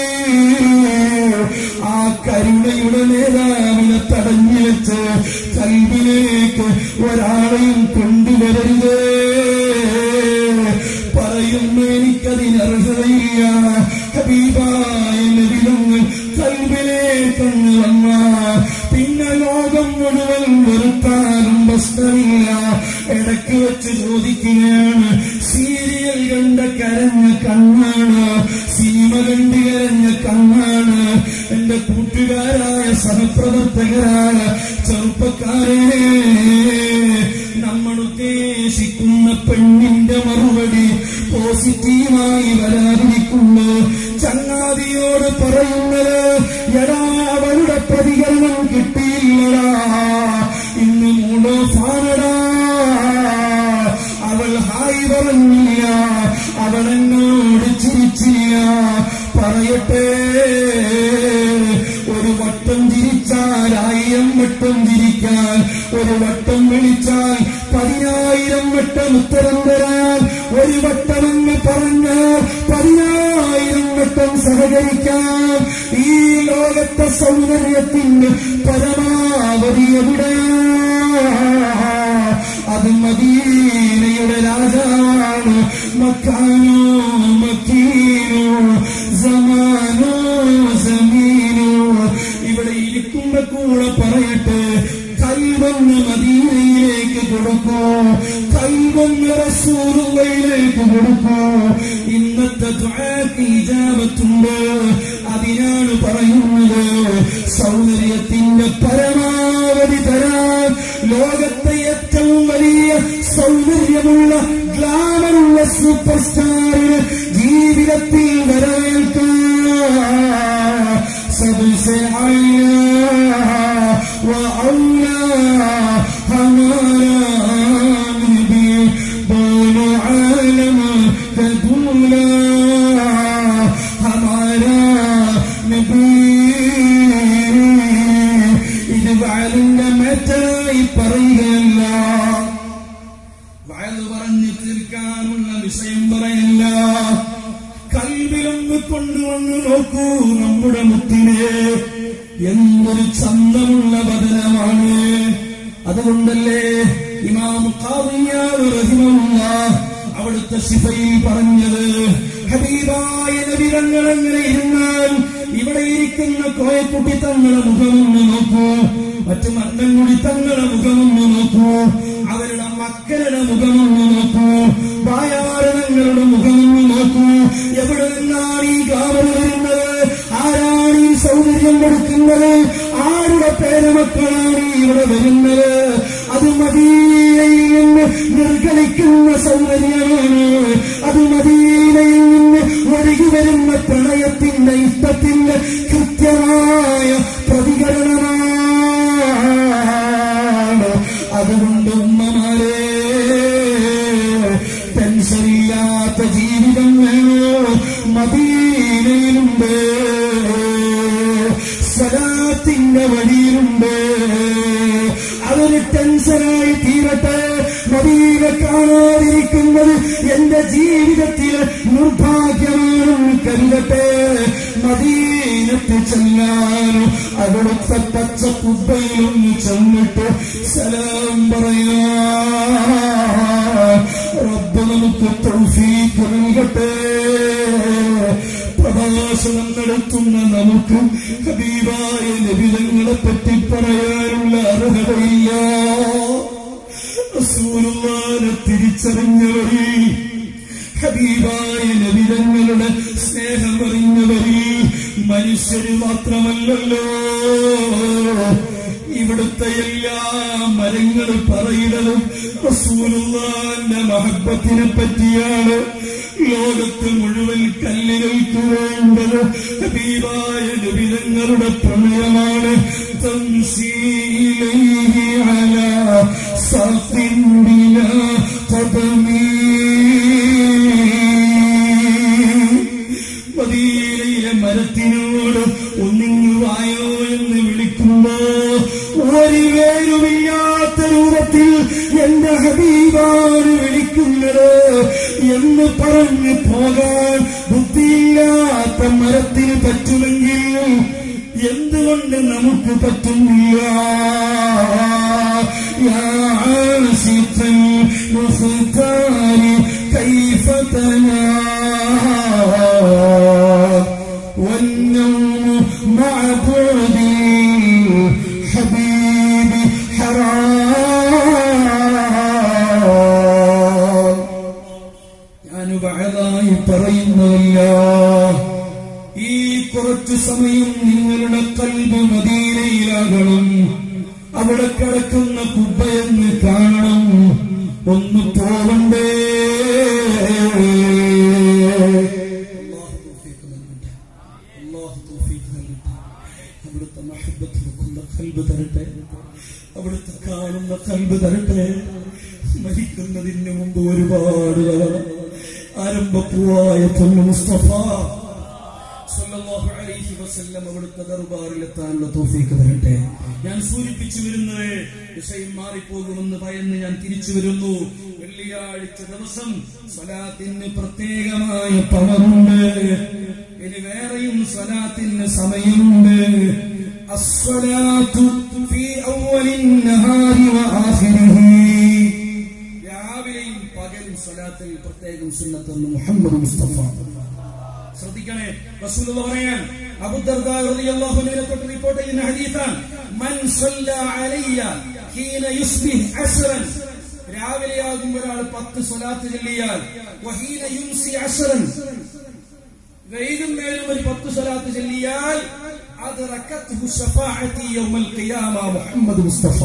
ആ കരുണയുടെ നേതാവിനെ തടഞ്ഞു വെച്ച് കൽവിലേക്ക് ഒരാളെയും കൊണ്ടുവരരുത് പറയുന്നു എനിക്കതിന് അർഹതയില്ല ഹബീബായ നബിതങ്ങൾ കൽവിലേക്കൊന്ന് വന്ന പിന്നെ ലോകം മുഴുവൻ വെറുത്താലും പ്രശ്നമില്ല ഇടയ്ക്ക് വെച്ച് ചോദിക്കുകയാണ് സീരിയൽ കണ്ട കരഞ്ഞ കണ്ണാണ് സീമ കണ്ട് കരഞ്ഞ കണ്ണാണ് എന്റെ കൂട്ടുകാരായ സഹപ്രവർത്തകരായ ചെറുപ്പക്കാരെ നമ്മൾ ഉദ്ദേശിക്കുന്ന പെണ്ണിന്റെ മറുപടി പോസിറ്റീവായി വരാതിരിക്കുന്നു ചങ്ങാതിയോട് പറയുന്നത് എടാ അവളുടെ പ്രതികരണം കിട്ടിയില്ലടാ ഇന്ന് മൂടോ ഫാനടാ അവൾ ഹായ് പറഞ്ഞില്ല അവൾ എന്നോട് ചിരിച്ചില്ല പറയട്ടെ ഒരു വട്ടം ചിരിച്ചാൽ ആയിരം വട്ടം ചിരിക്കാൻ ഒരു വട്ടം വിളിച്ചാൽ പതിനായിരം വട്ടം ഉത്തരം തരാൻ ഒരു വട്ടമെന്ന് പറഞ്ഞാൽ പതിനായിരം വട്ടം സഹകരിക്കാൻ ഈ ലോകത്തെ സൗന്ദര്യത്തിന്റെ പരമാവധി എവിടെയാ അത് മദീനയുടെ രാജാണ് മക്കാനോ മക്കീനോ സമാനോ സമീനോ ഇവിടെ ഇരിക്കുന്ന കൂടെ പറയട്ടെ കൽവന്ന് മദീനയിലേക്ക് കൊടുക്കൂ കൽവന്ന് റസൂറുള്ളയിലേക്ക് കൊടുക്കൂ ഇന്നത്തെ ദുആക്ക് ഇജാബത്തുണ്ട് അതിനാണ് പറയുന്നത് സൗന്ദര്യത്തിന്റെ പരമാവധി തരാൻ ലോകത്തെ ഏറ്റവും വലിയ സൗന്ദര്യമുള്ള ഗ്ലാമറുള്ള സൂപ്പർ സ്റ്റാറിന് ജീവിതത്തിൽ വരവേൽക്കാൻ सबसे आया وأولى हमारा नबी दोनों आलम का दूल्हा हमारा നബി ഇത് വാലിന്റെ മേറ്ററായി പറയുകയല്ല വയല് പറഞ്ഞു തീർക്കാനുള്ള വിഷയം പറയല്ല കൽവിലൊന്ന് കൊണ്ടുവന്ന് നോക്കൂ നമ്മുടെ മുത്തിനെ എന്തൊരു ചന്തമുള്ള വചനമാണ് അതുകൊണ്ടല്ലേ ഇമാം ഖാദിയാവ് റഹിമഹുള്ള അവിടുത്തെ ശിഫയിൽ പറഞ്ഞത് ഹബീബായ നബിതങ്ങൾ എങ്ങനെ ഇരുന്നാൽ ഇവിടെ ഇരിക്കുന്ന കോയക്കുട്ടി തങ്ങളുടെ മുഖമൊന്ന് നോക്കൂ മറ്റു മന്നൻകുടി തങ്ങളുടെ മുഖമൊന്ന് നോക്കൂ അവരുടെ മക്കളുടെ മുഖമൊന്ന് നോക്കൂ വായാരണങ്ങളുടെ മുഖമൊന്ന് നോക്കൂ എവിടെ നിന്നാണ് ഈ ഗ്ലാമർ വരുന്നത് ആരാണ് ഈ സൗന്ദര്യം കൊടുക്കുന്നത് ആരുടെ പേരമക്കളാണ് ഇവിടെ വരുന്നത് അത് മദീനയിൽ നിന്ന് നിർഗളിക്കുന്ന സൗന്ദര്യമാണ് അത് മദീനയിൽ നിന്ന് ഒഴുകി വരുന്ന പ്രണയത്തിന്റെ ഇഷ്ടത്തിന്റെ കൃത്യമായ പ്രതികരണമാണ് അതുകൊണ്ട് ഉമ്മമാരെ ടെൻഷനില്ലാത്ത ജീവിതം വേണോ മദീനയിലുണ്ട് സ്വലാത്തിന്റെ വഴിയിലുണ്ട് അതൊരു ടെൻഷനായി തീരട്ടെ മദീന കാണാതിരിക്കുന്നത് എന്റെ ജീവിതത്തിൽ നിർഭാഗ്യമാണെന്ന് കരുതട്ടെ മദീനത്ത് ചെല്ലാനും അവിടെ അവിടുത്തെ പച്ച കുബ്ബയിലൊന്ന് ചെന്നിട്ട് സലാം പറയാ റബ്ബ് നമുക്ക് തൗഫീഖ് നൽകട്ടെ പ്രഭാഷണം നടത്തുന്ന നമുക്ക് ഹബീബായ നബിതങ്ങളെ പറ്റി പറയാനുള്ള അർഹതയില്ല റസൂലുള്ളാഹിനെ തിരിച്ചറിഞ്ഞവരിൽ ഹബീബായ നബിതങ്ങളുടെ സ്നേഹമറിഞ്ഞവരിൽ മനുഷ്യര് മാത്രമല്ലല്ലോ ഇവിടുത്തെ എല്ലാ മരങ്ങൾ പറയുന്നതും റസൂലുള്ളാന്റെ മഹബത്തിനെ പറ്റിയാണ് ലോകത്ത് മുഴുവൻ കല്ലുകൾക്ക് വേണ്ടത് ഹബീബായ നബിതങ്ങളുടെ പ്രണയമാണ് തൻസീലൈഹി അലാ സഖിൻ ബിലാ ഖദമീ മദീനയിലെ മരത്തിനോട് ഒന്നിങ്ങു വായോ എന്ന് വിളിക്കുമ്പോ ഒരു വേരുമില്ലാത്ത രൂപത്തിൽ എന്റെ ഹബീബാണ് വിളിക്കുന്നത് എന്ന് പറഞ്ഞ് പോകാൻ ബുദ്ധിയില്ലാത്ത മരത്തിന് പറ്റുമെങ്കിൽ എന്തുകൊണ്ട് നമുക്ക് പറ്റുന്നില്ല يا عاشق المختار كيف تنام والنوم مع بعد الحبيب حرام ഞാൻ വഴതായി പറയുന്നില്ല ഈ കുറച്ചു സമയം നിങ്ങളുടെ കൽബ് മദീനയിലാകണം അവിടെ കിടക്കുന്ന കുബ്ബയെന്ന് കാണണം ഒന്ന് പോവണ്ടേ അല്ലാഹു തൗഫീഖ് നൽകട്ടെ. അല്ലാഹു തൗഫീഖ് നൽകട്ടെ. അവിടുത്തെ മഹബത്ത് വെക്കുന്ന കൽബ് തരട്ടെ അവിടുത്തെ കാണുന്ന കൽബ് തരട്ടെ മരിക്കുന്നതിന് മുമ്പ് ഒരുപാട് തവണ ആരംഭപ്പൂവായ പൊന്നു മുസ്തഫ സല്ലല്ലാഹു അലൈഹി വസല്ലം അവിടുത്തെ ദർബാറിലെത്താനുള്ള തൗഫീഖ് തരട്ടെ ഞാൻ സൂചിപ്പിച്ചു വരുന്നത് വിഷയം മാറിപ്പോകുമെന്ന് ഭയന്ന് ഞാൻ തിരിച്ചു വരുന്നു വെള്ളിയാഴ്ച ദിവസം സ്വലാത്തിന് പ്രത്യേകമായ പവറുണ്ട് ഇനി വേറെയും സ്വലാത്തിന് സമയമുണ്ട് അസ്വലാത്തു ഫീ അവ്വലിൻ നഹാരി വആഖിരിഹി രാവിലെയും പകലും സ്വലാത്തിൽ പ്രത്യേകം സുന്നത്തെന്ന് മുഹമ്മദ് മുസ്തഫ ശ്രദ്ധിക്കണേ റസൂലുള്ള പറയാൻ അബൂദർദാ റളിയല്ലാഹു അൻഹുവിനെ തൊട്ട് റിപ്പോർട്ട് ചെയ്യുന്ന ഹദീസാണ് മൻ സല്ല അലയ്യ ഹീന യുസ്ബിഹ് അസ്റൻ രാവിലെയാകുമ്പോൾ ഒരാൾ പത്ത് സ്വലാത്ത് ചൊല്ലിയാൽ വഹീന യുംസി അസ്റൻ വൈകുന്നേരം ഒരു പത്ത് സ്വലാത്ത് ചൊല്ലിയാൽ അത് റക്കത്ഹു ശഫാഅത്തി യൗമൽ ഖിയാമ മുഹമ്മദ് മുസ്തഫ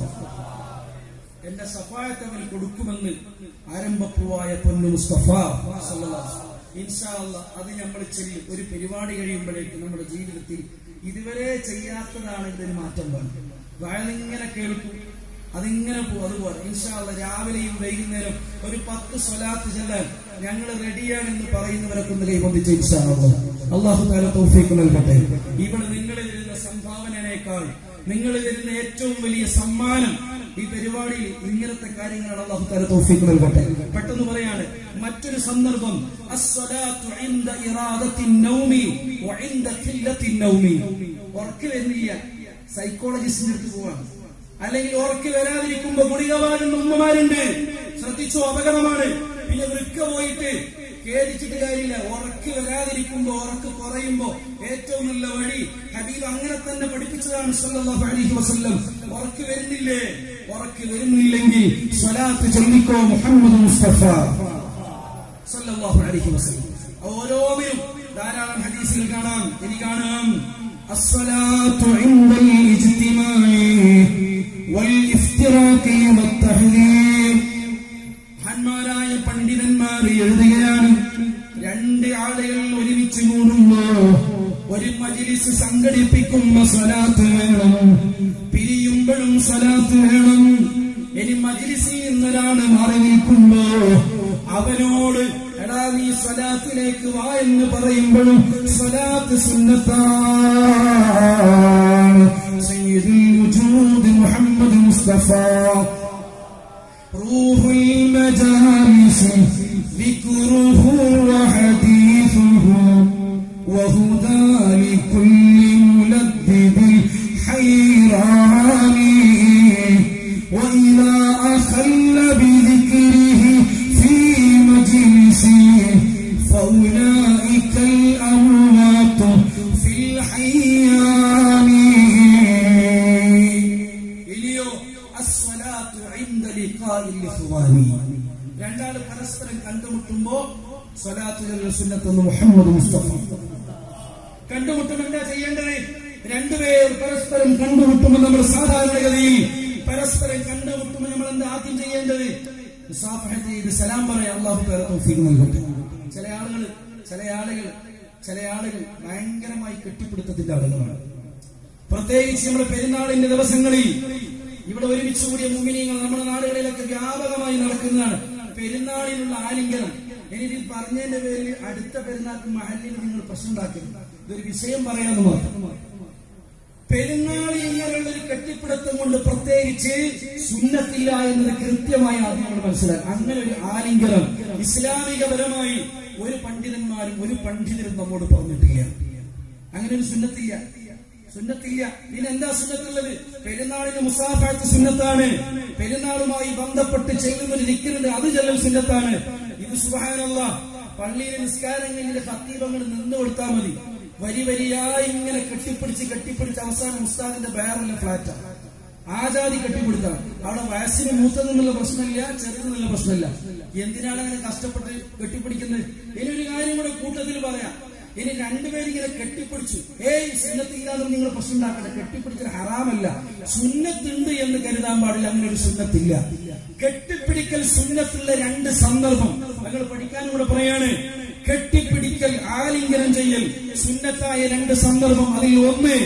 എന്റെ സഫായത്ത് അവൻ കൊടുക്കുമെന്ന് ആരംഭപ്പൂവായ പൊന്നു മുസ്തഫ സല്ലല്ലാഹു അലൈഹി വസല്ലം. ഇൻഷാ അല്ലാ അത് നമ്മൾ ചെയ്യും ഒരു പരിപാടി കഴിയുമ്പോഴേക്കും നമ്മുടെ ജീവിതത്തിൽ ഇതുവരെ ചെയ്യാത്തതാണ് ഇതിന് മാറ്റം വേണം വയലിങ്ങനെ കേൾക്കും അതിങ്ങനെ പോകും അതുപോലെ ഇൻഷാല്ല രാവിലെയും വൈകുന്നേരം ഒരു പത്ത് സ്വലാത്ത് ചെല്ലാൻ ഞങ്ങൾ റെഡിയാണെന്ന് പറയുന്നവരെ കൊണ്ട് കൈബന്ധിച്ച് ഇൻഷാല്ല അള്ളാഹു താല തൗഫീഖ് നൽകട്ടെ ഇവിടെ നിങ്ങൾ തരുന്ന സംഭാവനയേക്കാൾ നിങ്ങൾ തരുന്ന ഏറ്റവും വലിയ സമ്മാനം ഈ പരിപാടിയിൽ ഇങ്ങനത്തെ കാര്യങ്ങളാണ് അള്ളാഹു താല തൗഫീഖ് നൽകട്ടെ പെട്ടെന്ന് പറയാണ് മറ്റൊരു സന്ദർഭം അസ്സലാത്തു ഇൻദ ഇറാദത്തിൻ നൗമി വഇൻദ ഖില്ലത്തിൻ നൗമി ഉറക്ക് വരുന്നില്ല സൈക്കോളജിസ്റ്റിന്റെ അടുത്ത് പോവാണ് അല്ലെങ്കിൽ ഉറക്ക് വരാതിരിക്കുമ്പോ ഗുളിക വാഴുന്ന ഉമ്മമാരുണ്ട് ശ്രദ്ധിച്ചോ അപകടമാണ് പിന്നെ വൃക്ക പോയിട്ട് ഖേദിച്ചിട്ട് കാര്യമില്ല ഉറക്ക് വരാതിരിക്കുമ്പോ ഉറക്ക് കുറയുമ്പോ ഏറ്റവും നല്ല വഴി ഹബീബ് അങ്ങനെ തന്നെ പഠിപ്പിച്ചതാണ് സല്ലല്ലാഹു അലൈഹി വസല്ലം ഉറക്ക് വരുന്നില്ലേ ഉറക്ക് വരുന്നില്ലെങ്കിൽ സ്വലാത്ത് ചൊല്ലിക്കോ മുഹമ്മദ് മുസ്തഫ സല്ലല്ലാഹു അലൈഹി വസല്ലം ഓരോന്നിനും ധാരാളം ഹദീസുകൾ കാണാം ഇനി കാണാം الصلاة عند الاجتماع والافتراق والتحذير മഹാന്മാരായ പണ്ഡിതന്മാർ എഴുതുകയാണ് രണ്ട് ആളുകൾ ഒരുമിച്ച് കൂടുമ്പോ ഒരു മജിലിസ് സംഘടിപ്പിക്കുമ്പോ സ്വലാത്ത് വേണം പിരിയുമ്പോഴും സ്വലാത്ത് വേണം ഇനി മജിലിസിൽ നിന്നൊരാണ് മാറി നിൽക്കുമ്പോ അവനോട് എടാ നീ സ്വലാത്തിലേക്ക് വാ എന്ന് പറയുമ്പോഴും സ്വലാത്ത് സുന്നത്താണ് സയ്യിദുൽ വജൂദ് മുഹമ്മദ് മുസ്തഫ روح المجالس ذكره وحديثه وهدى لكل ملدد ഇഖ്വാനി രണ്ടാൾ പരസ്പരം കണ്ടുമുട്ടുമ്പോ സ്വലാത്ത് ചൊല്ലൽ സുന്നത്തെന്ന് മുഹമ്മദ് മുസ്തഫ കണ്ടുമുട്ടുമ്പോൾ എന്താ ചെയ്യേണ്ടത് രണ്ടുപേർ പരസ്പരം കണ്ടുമുട്ടുമ്പോൾ നമ്മൾ സാധാരണഗതിയിൽ പരസ്പരം കണ്ടുമുട്ടുമ്പോൾ നമ്മൾ എന്താ ആദ്യം ചെയ്യേണ്ടത് മുസാഫഹത്ത് ചെയ്ത് സലാം പറയാം അള്ളാഹു പേരെ തൗഫീഖ് നൽകട്ടെ ചില ആളുകൾ ചില ആളുകൾ ചില ആളുകൾ ഭയങ്കരമായി കെട്ടിപ്പിടുത്തത്തിന്റെ ആളുകളാണ് പ്രത്യേകിച്ച് നമ്മുടെ പെരുന്നാളിന്റെ ദിവസങ്ങളിൽ ഇവിടെ ഒരുമിച്ച് കൂടിയ മുമിനിയങ്ങൾ നമ്മുടെ നാടുകളിലൊക്കെ വ്യാപകമായി നടക്കുന്നതാണ് പെരുന്നാളിനുള്ള ആലിംഗനം എനിക്ക് പറഞ്ഞതിന്റെ പേരിൽ അടുത്ത പെരുന്നാൾക്ക് മഹലിൽ നിങ്ങൾ പ്രശ്നം ഉണ്ടാക്കരുത് ഇതൊരു വിഷയം പറയാന്ന് മാത്രം പെരുന്നാൾ ഇങ്ങനെയുള്ള ഒരു കെട്ടിപ്പിടുത്തം കൊണ്ട് പ്രത്യേകിച്ച് സുന്നത്തില്ല എന്നത് കൃത്യമായി ആദ്യം നമ്മൾ മനസ്സിലാക്കുക അങ്ങനെ ഒരു ആലിംഗനം ഇസ്ലാമികപരമായി ഒരു പണ്ഡിതന്മാരും ഒരു പണ്ഡിതരും നമ്മോട് പറഞ്ഞിട്ടില്ല അങ്ങനെ ഒരു സുന്നത്തില്ല സുന്നത്തില്ല പിന്നെ എന്താ സുന്നത്തുള്ളത് പെരുന്നാളിന് മുസാഫാത്ത് സുന്നത്താണ് പെരുന്നാളുമായി ബന്ധപ്പെട്ട് ചെയ്യുന്ന ഒരു നിൽക്കുന്നുണ്ട് അത് ചെല്ലൽ സുന്നത്താണ് ഇത് സുബാനുള്ള പള്ളിയിലെ നിസ്കാരങ്ങളിൽ ഹത്തീപങ്ങൾ നിന്ന് കൊടുത്താൽ മതി വരി വരിയായി ഇങ്ങനെ കെട്ടിപ്പിടിച്ച് കെട്ടിപ്പിടിച്ച് അവസാനം ഉസ്താദിന്റെ ബയറിലെ ഫ്ലാറ്റാണ് ആജാതി കെട്ടിപ്പിടുത്താണ് അവിടെ വയസ്സിന് മൂത്തതെന്നുള്ള പ്രശ്നമില്ല ചെറുതെന്നുള്ള പ്രശ്നമില്ല എന്തിനാണ് അങ്ങനെ കഷ്ടപ്പെട്ട് കെട്ടിപ്പിടിക്കുന്നത് ഇനി ഒരു കാര്യം കൂടെ കൂട്ടത്തിൽ പറയാം ഇനി രണ്ടുപേരും ഇങ്ങനെ കെട്ടിപ്പിടിച്ചു ഏയ് സുന്നത്തില്ലാതെ നിങ്ങൾ പ്രശ്നം ഉണ്ടാക്കട്ടെ കെട്ടിപ്പിടിച്ചത് ഹറാമല്ല സുന്നത്തുണ്ട് എന്ന് കരുതാൻ പാടില്ല അങ്ങനെ ഒരു സുന്നത്തില്ല കെട്ടിപ്പിടിക്കൽ സുന്നത്തുള്ള രണ്ട് സന്ദർഭം നിങ്ങൾ പഠിക്കാനും കൂടെ പറയാണ് കെട്ടിപ്പിടിക്കൽ ആലിംഗനം ചെയ്യൽ സുന്നത്തായ രണ്ട് സന്ദർഭം അതിൽ ഒന്ന്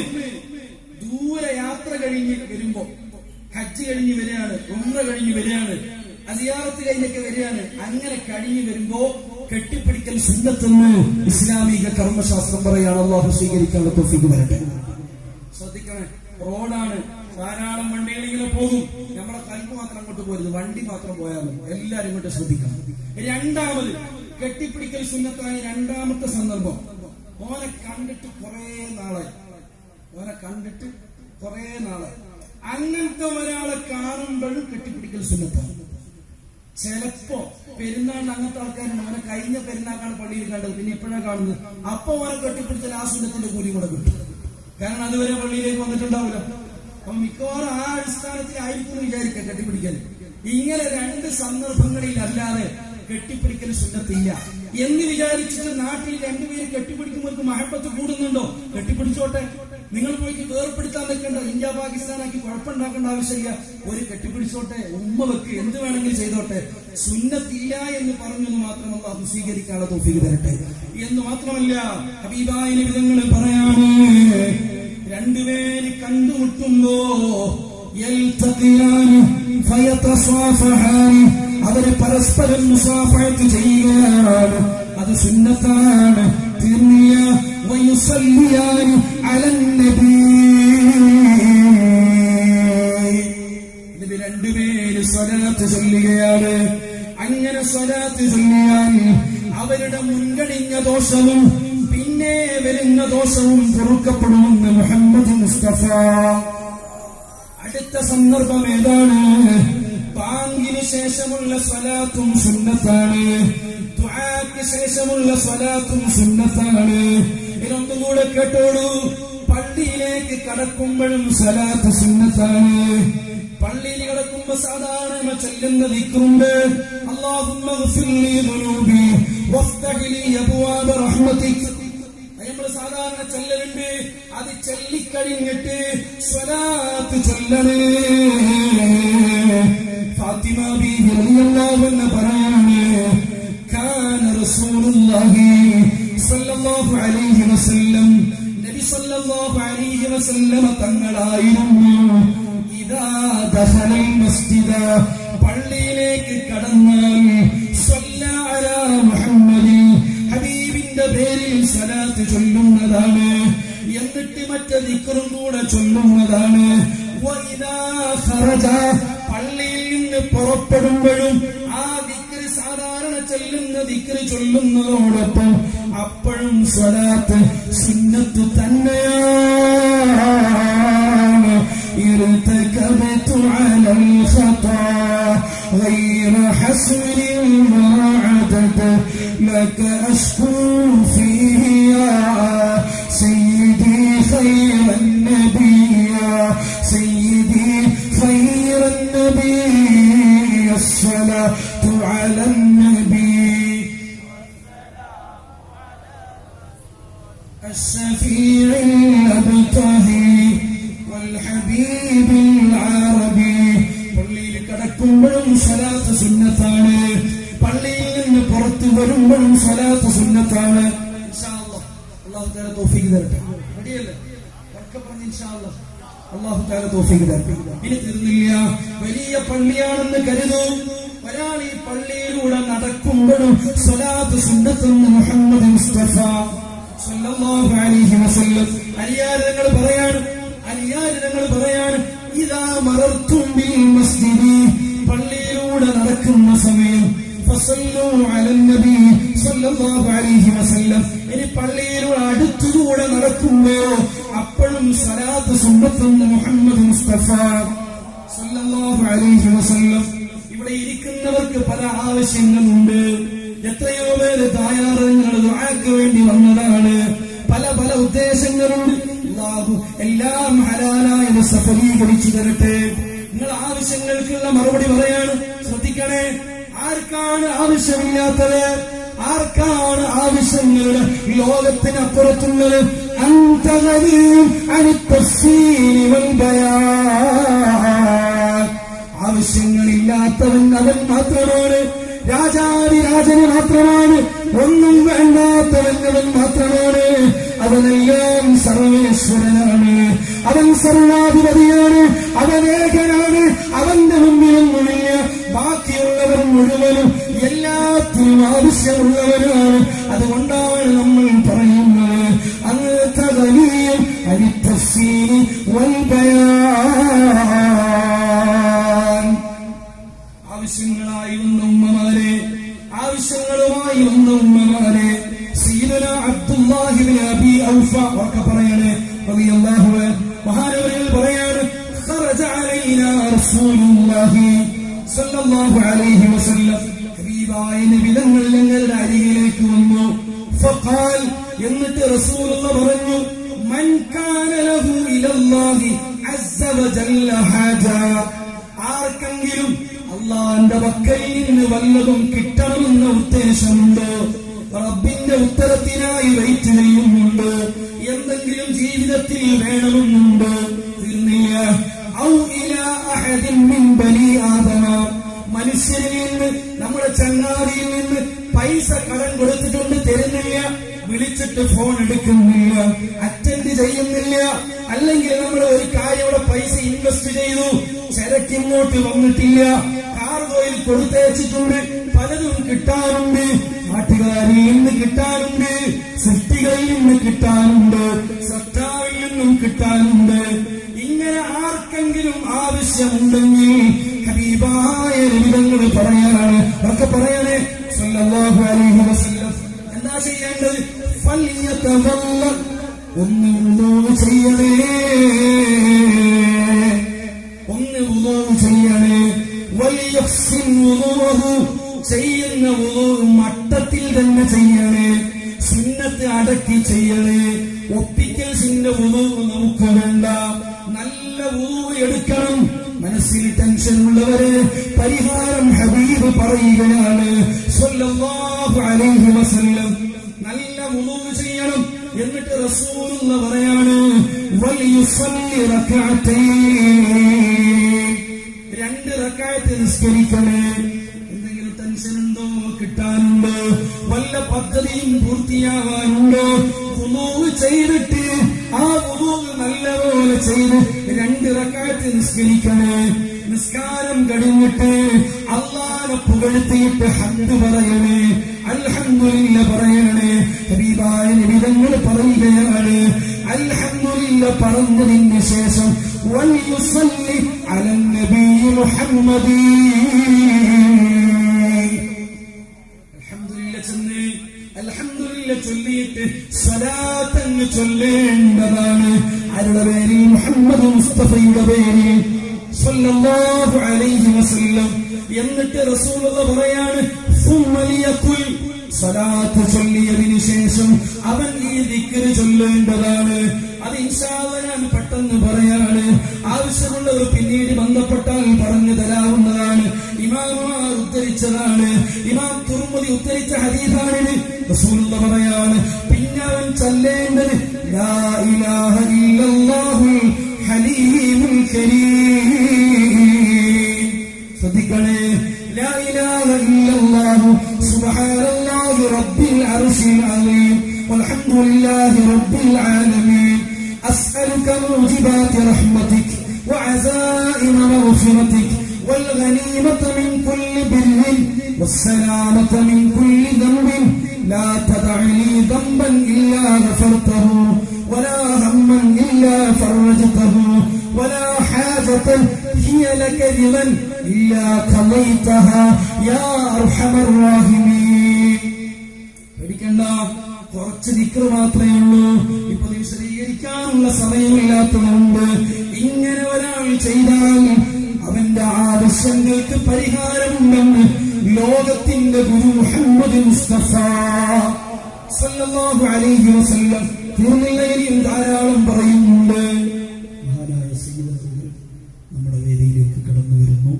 ദൂരെ യാത്ര കഴിഞ്ഞ് വരുമ്പോ ഹജ്ജ് കഴിഞ്ഞ് വരികയാണ് ഉമ്ര കഴിഞ്ഞ് വരികയാണ് അസിയാറത്ത് കഴിഞ്ഞൊക്കെ വരികയാണ് അങ്ങനെ കഴിഞ്ഞ് വരുമ്പോ കെട്ടിപ്പിടിക്കൽ സുന്നത്തെന്ന് ഇസ്ലാമിക കർമ്മശാസ്ത്രം പറയാണ് അള്ളാഹു സ്വീകരിക്കാനുള്ള തൊഫിക്ക് വരട്ടെ ശ്രദ്ധിക്കണേ റോഡാണ് ധാരാളം വണ്ടികൾ ഇങ്ങനെ പോകും നമ്മളെ കൽപ്പ് മാത്രം അങ്ങോട്ട് പോരുത് വണ്ടി മാത്രം പോയാൽ മതി എല്ലാരും ഇങ്ങോട്ട് ശ്രദ്ധിക്കണം രണ്ടാമത് കെട്ടിപ്പിടിക്കൽ സുന്നത്തായ രണ്ടാമത്തെ സന്ദർഭം ഓനെ കണ്ടിട്ട് കുറെ നാളെ ഓനെ കണ്ടിട്ട് കുറെ നാളെ അങ്ങനത്തെ ഒരാളെ കാണുമ്പോഴും കെട്ടിപ്പിടിക്കൽ സുന്നത്താണ് ചിലപ്പോ പെരുന്നാളിന് അങ്ങനത്തെ ആൾക്കാരുണ്ട് അവനെ കഴിഞ്ഞ പെരുന്നാക്കാണ് പള്ളിയിൽ കണ്ടത് പിന്നെ ഇപ്പോഴാണ് കാണുന്നത് അപ്പൊ അവനെ കെട്ടിപ്പിടിച്ചാൽ ആ സുന്നത്തിന്റെ കൂലി കൂടെ കിട്ടും കാരണം അതുവരെ പള്ളിയിലേക്ക് വന്നിട്ടുണ്ടാവില്ല അപ്പൊ മിക്കവാറും ആ അടിസ്ഥാനത്തിലായിരിക്കും എന്ന് വിചാരിക്കാം കെട്ടിപ്പിടിക്കൽ ഇങ്ങനെ രണ്ട് സന്ദർഭങ്ങളിൽ അല്ലാതെ കെട്ടിപ്പിടിക്കൽ സുന്നത്തില്ല എന്ന് വിചാരിച്ചിട്ട് നാട്ടിൽ രണ്ടുപേര് കെട്ടിപ്പിടിക്കുമ്പോൾ മഹബത്ത് കൂടുന്നുണ്ടോ കെട്ടിപ്പിടിച്ചോട്ടെ നിങ്ങൾ പോയിട്ട് വേർപ്പെടുത്താൻ നിൽക്കേണ്ട ഇന്ത്യ പാകിസ്ഥാനാക്കി കുഴപ്പമുണ്ടാക്കേണ്ട ആവശ്യമില്ല ഒരു കെട്ടിപ്പിടിച്ചോട്ടെ ഉമ്മ വെക്ക് എന്ത് വേണമെങ്കിലും ചെയ്തോട്ടെ സുന്നത്തില്ല എന്ന് പറഞ്ഞെന്ന് മാത്രം അള്ളാഹു സ്വീകരിക്കാനുള്ള തോഫിക്ക് തരട്ടെ എന്ന് മാത്രമല്ല ഹബീബായ വിധങ്ങൾ പറയാണ് രണ്ടുപേര് കണ്ടുമുട്ടുമ്പോ يلتقيان فيتصافحان അവര് പരസ്പരം മുസാഫത്ത് ചെയ്യുകയാണ് അത് സുന്നത്താണ് തിരിയ വയുസല്ലിയാൻ അലന്നബി ഇത് രണ്ടുപേര് സ്വലാത്ത് ചൊല്ലുകയാണ് അങ്ങനെ സ്വലാത്ത് ചൊല്ലിയാൽ അവരുടെ മുൻകണിഞ്ഞ ദോഷവും പിന്നെ വരുന്ന ദോഷവും പൊറുക്കപ്പെടുമെന്ന് മുഹമ്മദ് മുസ്തഫ അടുത്ത സന്ദർഭം ഏതാണ് ബാങ്കിന് ശേഷമുള്ള സ്വലാത്തും സുന്നത്താണ് ദുആക്ക് ശേഷമുള്ള സ്വലാത്തും സുന്നത്താണ് ഇതൊന്നുകൂടെ കേട്ടോളൂ പള്ളിയിലേക്ക് കടക്കുമ്പോഴും സ്വലാത്ത് സുന്നത്താണ് പള്ളിയിൽ കിടക്കുമ്പോ സാധാരണ ചെല്ലുന്ന ദിക്റുണ്ട് അല്ലാഹുമ്മ ഗ്ഫിർലി ദുനൂബി വഫ്തഹ് ലി അബ്വാബ റഹ്മതിക് നമ്മൾ സാധാരണ ചെല്ലലുണ്ട് അത് ചൊല്ലിക്കഴിഞ്ഞിട്ട് സ്വലാത്ത് ചൊല്ലണേ ഫാത്തിമ ബീബി റളിയല്ലാഹു അൻഹ പറയാണ് കാന റസൂലുള്ളാഹി സ്വല്ലല്ലാഹു അലൈഹി വസല്ലം നബി സ്വല്ലല്ലാഹു അലൈഹി വസല്ലം തങ്ങളായിരുന്നു ഇദാ ദഖലൽ മസ്ജിദ പള്ളിയിലേക്ക് കടന്നാൽ സ്വല്ല അലാ മുഹമ്മദി ഹബീബിന്റെ പേരിൽ സലാത്ത് ചൊല്ലുന്നതാണ് എന്നിട്ട് മറ്റേ ദിക്കറും കൂടെ ചൊല്ലുന്നതാണ് വഇദാ ഖറജ പള്ളിയിൽ നിന്ന് പുറപ്പെടുമ്പോഴും ആ ദിക്കറ് സാധാരണ ചെല്ലുന്ന ദിക്കറ് ചൊല്ലുന്നതോടൊപ്പം അപ്പോഴും സ്വലാത്ത് സുന്നത്ത് തന്നെയാണ് ارتكبت على الخطا غير حسن وعدد لك أشكو فيه يا سيدي خير النبي يا سيدي خير النبي الصلاة നടക്കുമ്പോഴും സ്വലാത്ത് സുന്നത്താണ് ഇൻഷാ അല്ലാഹ്. അല്ലാഹു തആല തൗഫീഖ് തരട്ടെ റെഡിയല്ലേ ഉറക്കെ പറഞ്ഞ് ഇൻഷാ അല്ലാഹ്. അല്ലാഹു തആല തൗഫീഖ് തരട്ടെ ഇനി തീർന്നില്ല വലിയ പള്ളിയാണെന്ന് കരുതൂ ഒരാൾ ഈ പള്ളിയിലൂടെ നടക്കുമ്പോഴും സ്വലാത്ത് സുന്നത്തെന്ന് മുഹമ്മദ് മുസ്തഫ സല്ലല്ലാഹു അലൈഹി വസല്ലം അലിയാരങ്ങൾ പറയാണ് അലിയാരങ്ങൾ പറയാണ് ഇതാ മറർത്തും ബിൽ മസ്ജിദി പള്ളിയിലൂടെ നടക്കുന്ന സമയം ഫസല്ലു അലൻ നബി സല്ലല്ലാഹു അലൈഹി വസല്ലം ഇനി പള്ളിയിലൂടെ അടുത്തുകൂടെ നടക്കുമ്പോഴോ അപ്പോഴും സലാത്ത് സുന്നത്തെന്ന് മുഹമ്മദ് മുസ്തഫ സല്ലല്ലാഹു അലൈഹി വസല്ലം ഇവിടെ ഇരിക്കുന്നവർക്ക് പല ആവശ്യങ്ങളുണ്ട് എത്രയോ പേര് തായാറങ്ങൾ ദുആക്ക് വേണ്ടി വന്നതാണ് പല പല ഉദ്ദേശങ്ങളുണ്ട് അല്ലാഹു എല്ലാം ഹലാലായത് സഫലീകരിച്ചു തരട്ടെ നിങ്ങൾ ആവശ്യങ്ങൾക്കുള്ള മറുപടി പറയാണ് ശ്രദ്ധിക്കണേ ആർക്കാണ് ആവശ്യമില്ലാത്തത് ആർക്കാണ് ആവശ്യങ്ങളുടെ ലോകത്തിനപ്പുറത്തുള്ളത് അന്തകനിയും അനിത്തീനി ആവശ്യങ്ങളില്ലാത്തവൻ അവൻ മാത്രമാണ് രാജാതിരാജന് മാത്രമാണ് ഒന്നും വേണ്ടാത്തവൻ അവൻ മാത്രമാണ് അവനെല്ലാം സർവേശ്വരനാണ് അവൻ സർവാധിപതിയാണ് അവൻ ഏകനാണ് അവന്റെ മുമ്പിലൊന്നുമില്ല ബാക്കിയുള്ളവർ മുഴുവനും എല്ലാത്തിനും ആവശ്യമുള്ളവരാണ് അതുകൊണ്ടാണ് നമ്മൾ പറയുന്നത് അങ്ങനത്തെ വലിയ അരിത്തീനി വൽബയാൻ ആവശ്യങ്ങളായി വന്ന ഉമ്മമാരെ ആവശ്യങ്ങളുമായി വന്ന ഉമ്മമാരെ സീദന അബ്ദുല്ലാഹിബിൻ അബി ഔഫ ഒക്കെ പറയാണ് റളിയല്ലാഹു അൻഹു മഹാനവരിൽ പറയാണ് خرج علينا رسول الله صلى الله عليه وسلم ഹബീബായ നബി തങ്ങൾ ഞങ്ങളുടെ അരികിലേക്ക് വന്നു ഫഖാൽ എന്നിട്ട് റസൂലുള്ള പറഞ്ഞു മൻ കാന ലഹു ഇലല്ലാഹി അസ്സ വജല്ല ഹാജ ആർക്കെങ്കിലും അള്ളാന്റെ പക്കലിൽ നിന്ന് വല്ലതും കിട്ടണമെന്ന ഉദ്ദേശമുണ്ട് റബ്ബിന്റെ ഉത്തരത്തിനായി വെയിറ്റ് ചെയ്യുന്നുണ്ട് എന്തെങ്കിലും ജീവിതത്തിൽ വേണമെന്നുണ്ട് തീർന്നില്ല ഔ ഇലാ അഹദിൻ മിൻ ബനി ആദമ മനുഷ്യരിൽ നിന്ന് നമ്മുടെ ചങ്ങാതിയിൽ നിന്ന് പൈസ കടം കൊടുത്തിട്ടുണ്ട് തരുന്നില്ല വിളിച്ചിട്ട് ഫോൺ എടുക്കുന്നില്ല അറ്റൻഡ് ചെയ്യുന്നില്ല അല്ലെങ്കിൽ നമ്മൾ ഒരു കാര്യം ഇവിടെ പൈസ ഇൻവെസ്റ്റ് ചെയ്തു ചരക്ക് ഇങ്ങോട്ട് വന്നിട്ടില്ല കാർഗോയിൽ കൊടുത്തയച്ചിട്ടുണ്ട് പലതും കിട്ടാറുണ്ട് നാട്ടുകാരിൽ നിന്ന് കിട്ടാറുണ്ട് സൃഷ്ടികളിൽ നിന്ന് കിട്ടാറുണ്ട് സത്താവിൽ നിന്നും കിട്ടാറുണ്ട് ഇങ്ങനെ ആർക്കെങ്കിലും ആവശ്യമുണ്ടെങ്കിൽ ഹബീബായ വിധങ്ങൾ പറയാനാണ് ഒക്കെ പറയണേ സല്ലല്ലാഹു അലൈഹി വസല്ലം എന്താ ചെയ്യേണ്ടത് ഫല്യതവല്ല ഒന്ന് ഉള്ളൂ ചെയ്യണേ ഒന്ന് ഉള്ളൂ ചെയ്യണേ വലിയഫ്സിൻ ഉളുവഹു ചെയ്യുന്ന ഉളു മട്ടത്തിൽ തന്നെ ചെയ്യണേ സുന്നത്ത് അടക്കി ചെയ്യണേ ഒപ്പിക്കൽ സിന്റെ ഉളു നമുക്ക് വേണ്ട നല്ല ഉളു എടുക്കണം മനസ്സിൽ ടെൻഷൻ ഉള്ളവര് പരിഹാരം ഹബീബ് പറയുകയാണ് സ്വല്ലല്ലാഹു അലൈഹി വസല്ലം നല്ല ഉളു ചെയ്യണം എന്നിട്ട് റസൂലുള്ള പറയാണ് വലിയുസല്ലി റക്അത്തൈൻ രണ്ട് റക്കായത്ത് നിസ്കരിക്കണേ എന്തെങ്കിലും ടെൻഷൻ ഉണ്ടോ കിട്ടാനുണ്ടോ വല്ല പദ്ധതിയും പൂർത്തിയാവാനുണ്ടോ വുളൂവ് ചെയ്തിട്ട് ആ വുളൂവ് നല്ലപോലെ ചെയ്ത് രണ്ട് റക്കായത്ത് നിസ്കരിക്കണേ നിസ്കാരം കഴിഞ്ഞിട്ട് അള്ളാനെ പുകഴ്ത്തിയിട്ട് ഹന്ത് പറയണേ അൽഹംദുലില്ല പറയണേ ഹബീബായ നിബിധങ്ങൾ പറയുകയാണ് അൽഹംദുലില്ല പറഞ്ഞതിന് ശേഷം വൽയുസല്ലി അലൻ നബി മുഹമ്മദ് അൽഹംദുലില്ല ചെന്ന് അൽഹംദുലില്ല ചൊല്ലിയിട്ട് സ്വലാത്തങ്ങ് ചൊല്ലേണ്ടതാണ് ആരുടെ പേരിൽ മുഹമ്മദ് മുസ്തഫയുടെ പേരിൽ സല്ലല്ലാഹു അലൈഹി വസല്ലം എന്നിട്ട് റസൂലുള്ള പറയാണ് സുമ്മലിയക്കുൽ സ്വലാത്ത് ചൊല്ലിയതിനു ശേഷം അവൻ ഈ ദിക്കറ് ചൊല്ലേണ്ടതാണ് അത് ഇൻഷാല്ല ഞാൻ പെട്ടെന്ന് പറയാണ് ആവശ്യമുള്ളവർ പിന്നീട് ബന്ധപ്പെട്ടാൽ പറഞ്ഞു തരാവുന്നതാണ് ഇമാമാർ ഉദ്ധരിച്ചതാണ് ഇമാം തുർമുദി ഉദ്ധരിച്ച ഹദീസാണിത് റസൂലുള്ള പറയാണ് പിന്നെ അവൻ ചൊല്ലേണ്ടത് ലാ ഇലാഹ ഇല്ലല്ലാഹുൽ ഹലീമുൽ കരീം ശ്രദ്ധിക്കണേ ലാ ഇലാഹ ഇല്ലല്ലാഹു സുബ്ഹാനല്ലാഹി റബ്ബ് رب العرش العظيم والحمد لله رب العالمين أسألك موجبات رحمتك وعزائم مغفرتك والغنيمة من كل بر والسلامة من كل ذنب لا تدع لي ذنبا إلا غفرته ولا هما إلا فرجته ولا حاجة هي لك رضا إلا قضيتها يا أرحم الراحمين പേടിക്കണ്ട കുറച്ച് ദിക്കർ മാത്രമേ ഉള്ളൂ ഇപ്പൊ വിശദീകരിക്കാനുള്ള സമയമില്ലാത്തതുകൊണ്ട് ഇങ്ങനെ ഒരാൾ ചെയ്താൽ അവന്റെ ആവശ്യങ്ങൾക്ക് പരിഹാരമുണ്ടെന്ന് ലോകത്തിന്റെ ഗുരു മുഹമ്മദ് മുസ്തഫ സല്ലല്ലാഹു അലൈഹി വസല്ലം തീർന്നില്ലയിൽ ധാരാളം പറയുന്നുണ്ട് മഹാനായ സയ്യിദ് നമ്മുടെ വേദിയിലേക്ക് കടന്നു വരുന്നു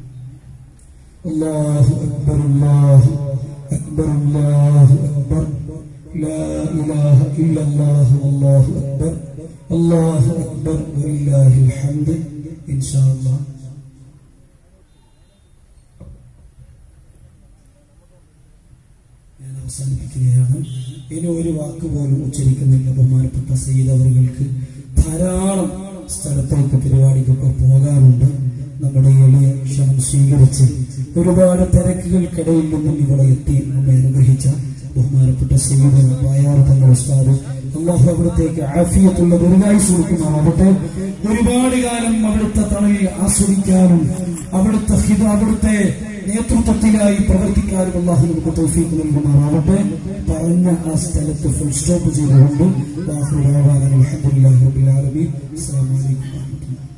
الله أكبر الله أكبر الله أكبر لا إله إلا الله والله أكبر الله أكبر ولله الحمد إن شاء الله ഞാൻ അവസാനിപ്പിക്കുകയാണ് ഇനി ഒരു വാക്ക് പോലും ഉച്ചരിക്കുന്നില്ല ബഹുമാനപ്പെട്ട സയ്യിദ് അവർക്ക് ധാരാളം സ്ഥലത്തേക്ക് പരിപാടിക്കൊക്കെ പോകാറുണ്ട് നമ്മുടെ എളിയ ക്ഷണം സ്വീകരിച്ച് ഒരുപാട് തിരക്കുകൾക്കിടയിൽ നിന്നും ഇവിടെ എത്തി നമ്മെ അനുഗ്രഹിച്ച ബഹുമാനപ്പെട്ട സയ്യിദ് വായാർ തങ്ങൾ ഉസ്താദ് അള്ളാഹു അവിടത്തേക്ക് ആഫിയത്തുള്ള ദീർഘായുസ് കൊടുക്കുന്നതാവട്ടെ ഒരുപാട് കാലം അവിടുത്തെ തണലിൽ ആസ്വദിക്കാനും അവിടുത്തെ ഹിത അവിടുത്തെ നേതൃത്വത്തിലായി പ്രവർത്തിക്കാനും അള്ളാഹു നമുക്ക് തൗഫീഖ് നൽകുമാറാവട്ടെ പറഞ്ഞ ആ സ്ഥലത്ത് ഫുൾ സ്റ്റോപ്പ് ചെയ്തുകൊണ്ട് അലഹമുല്ലാ റബിൻ അസ്സാം വലൈക്കും വാഹമത്തുള്ള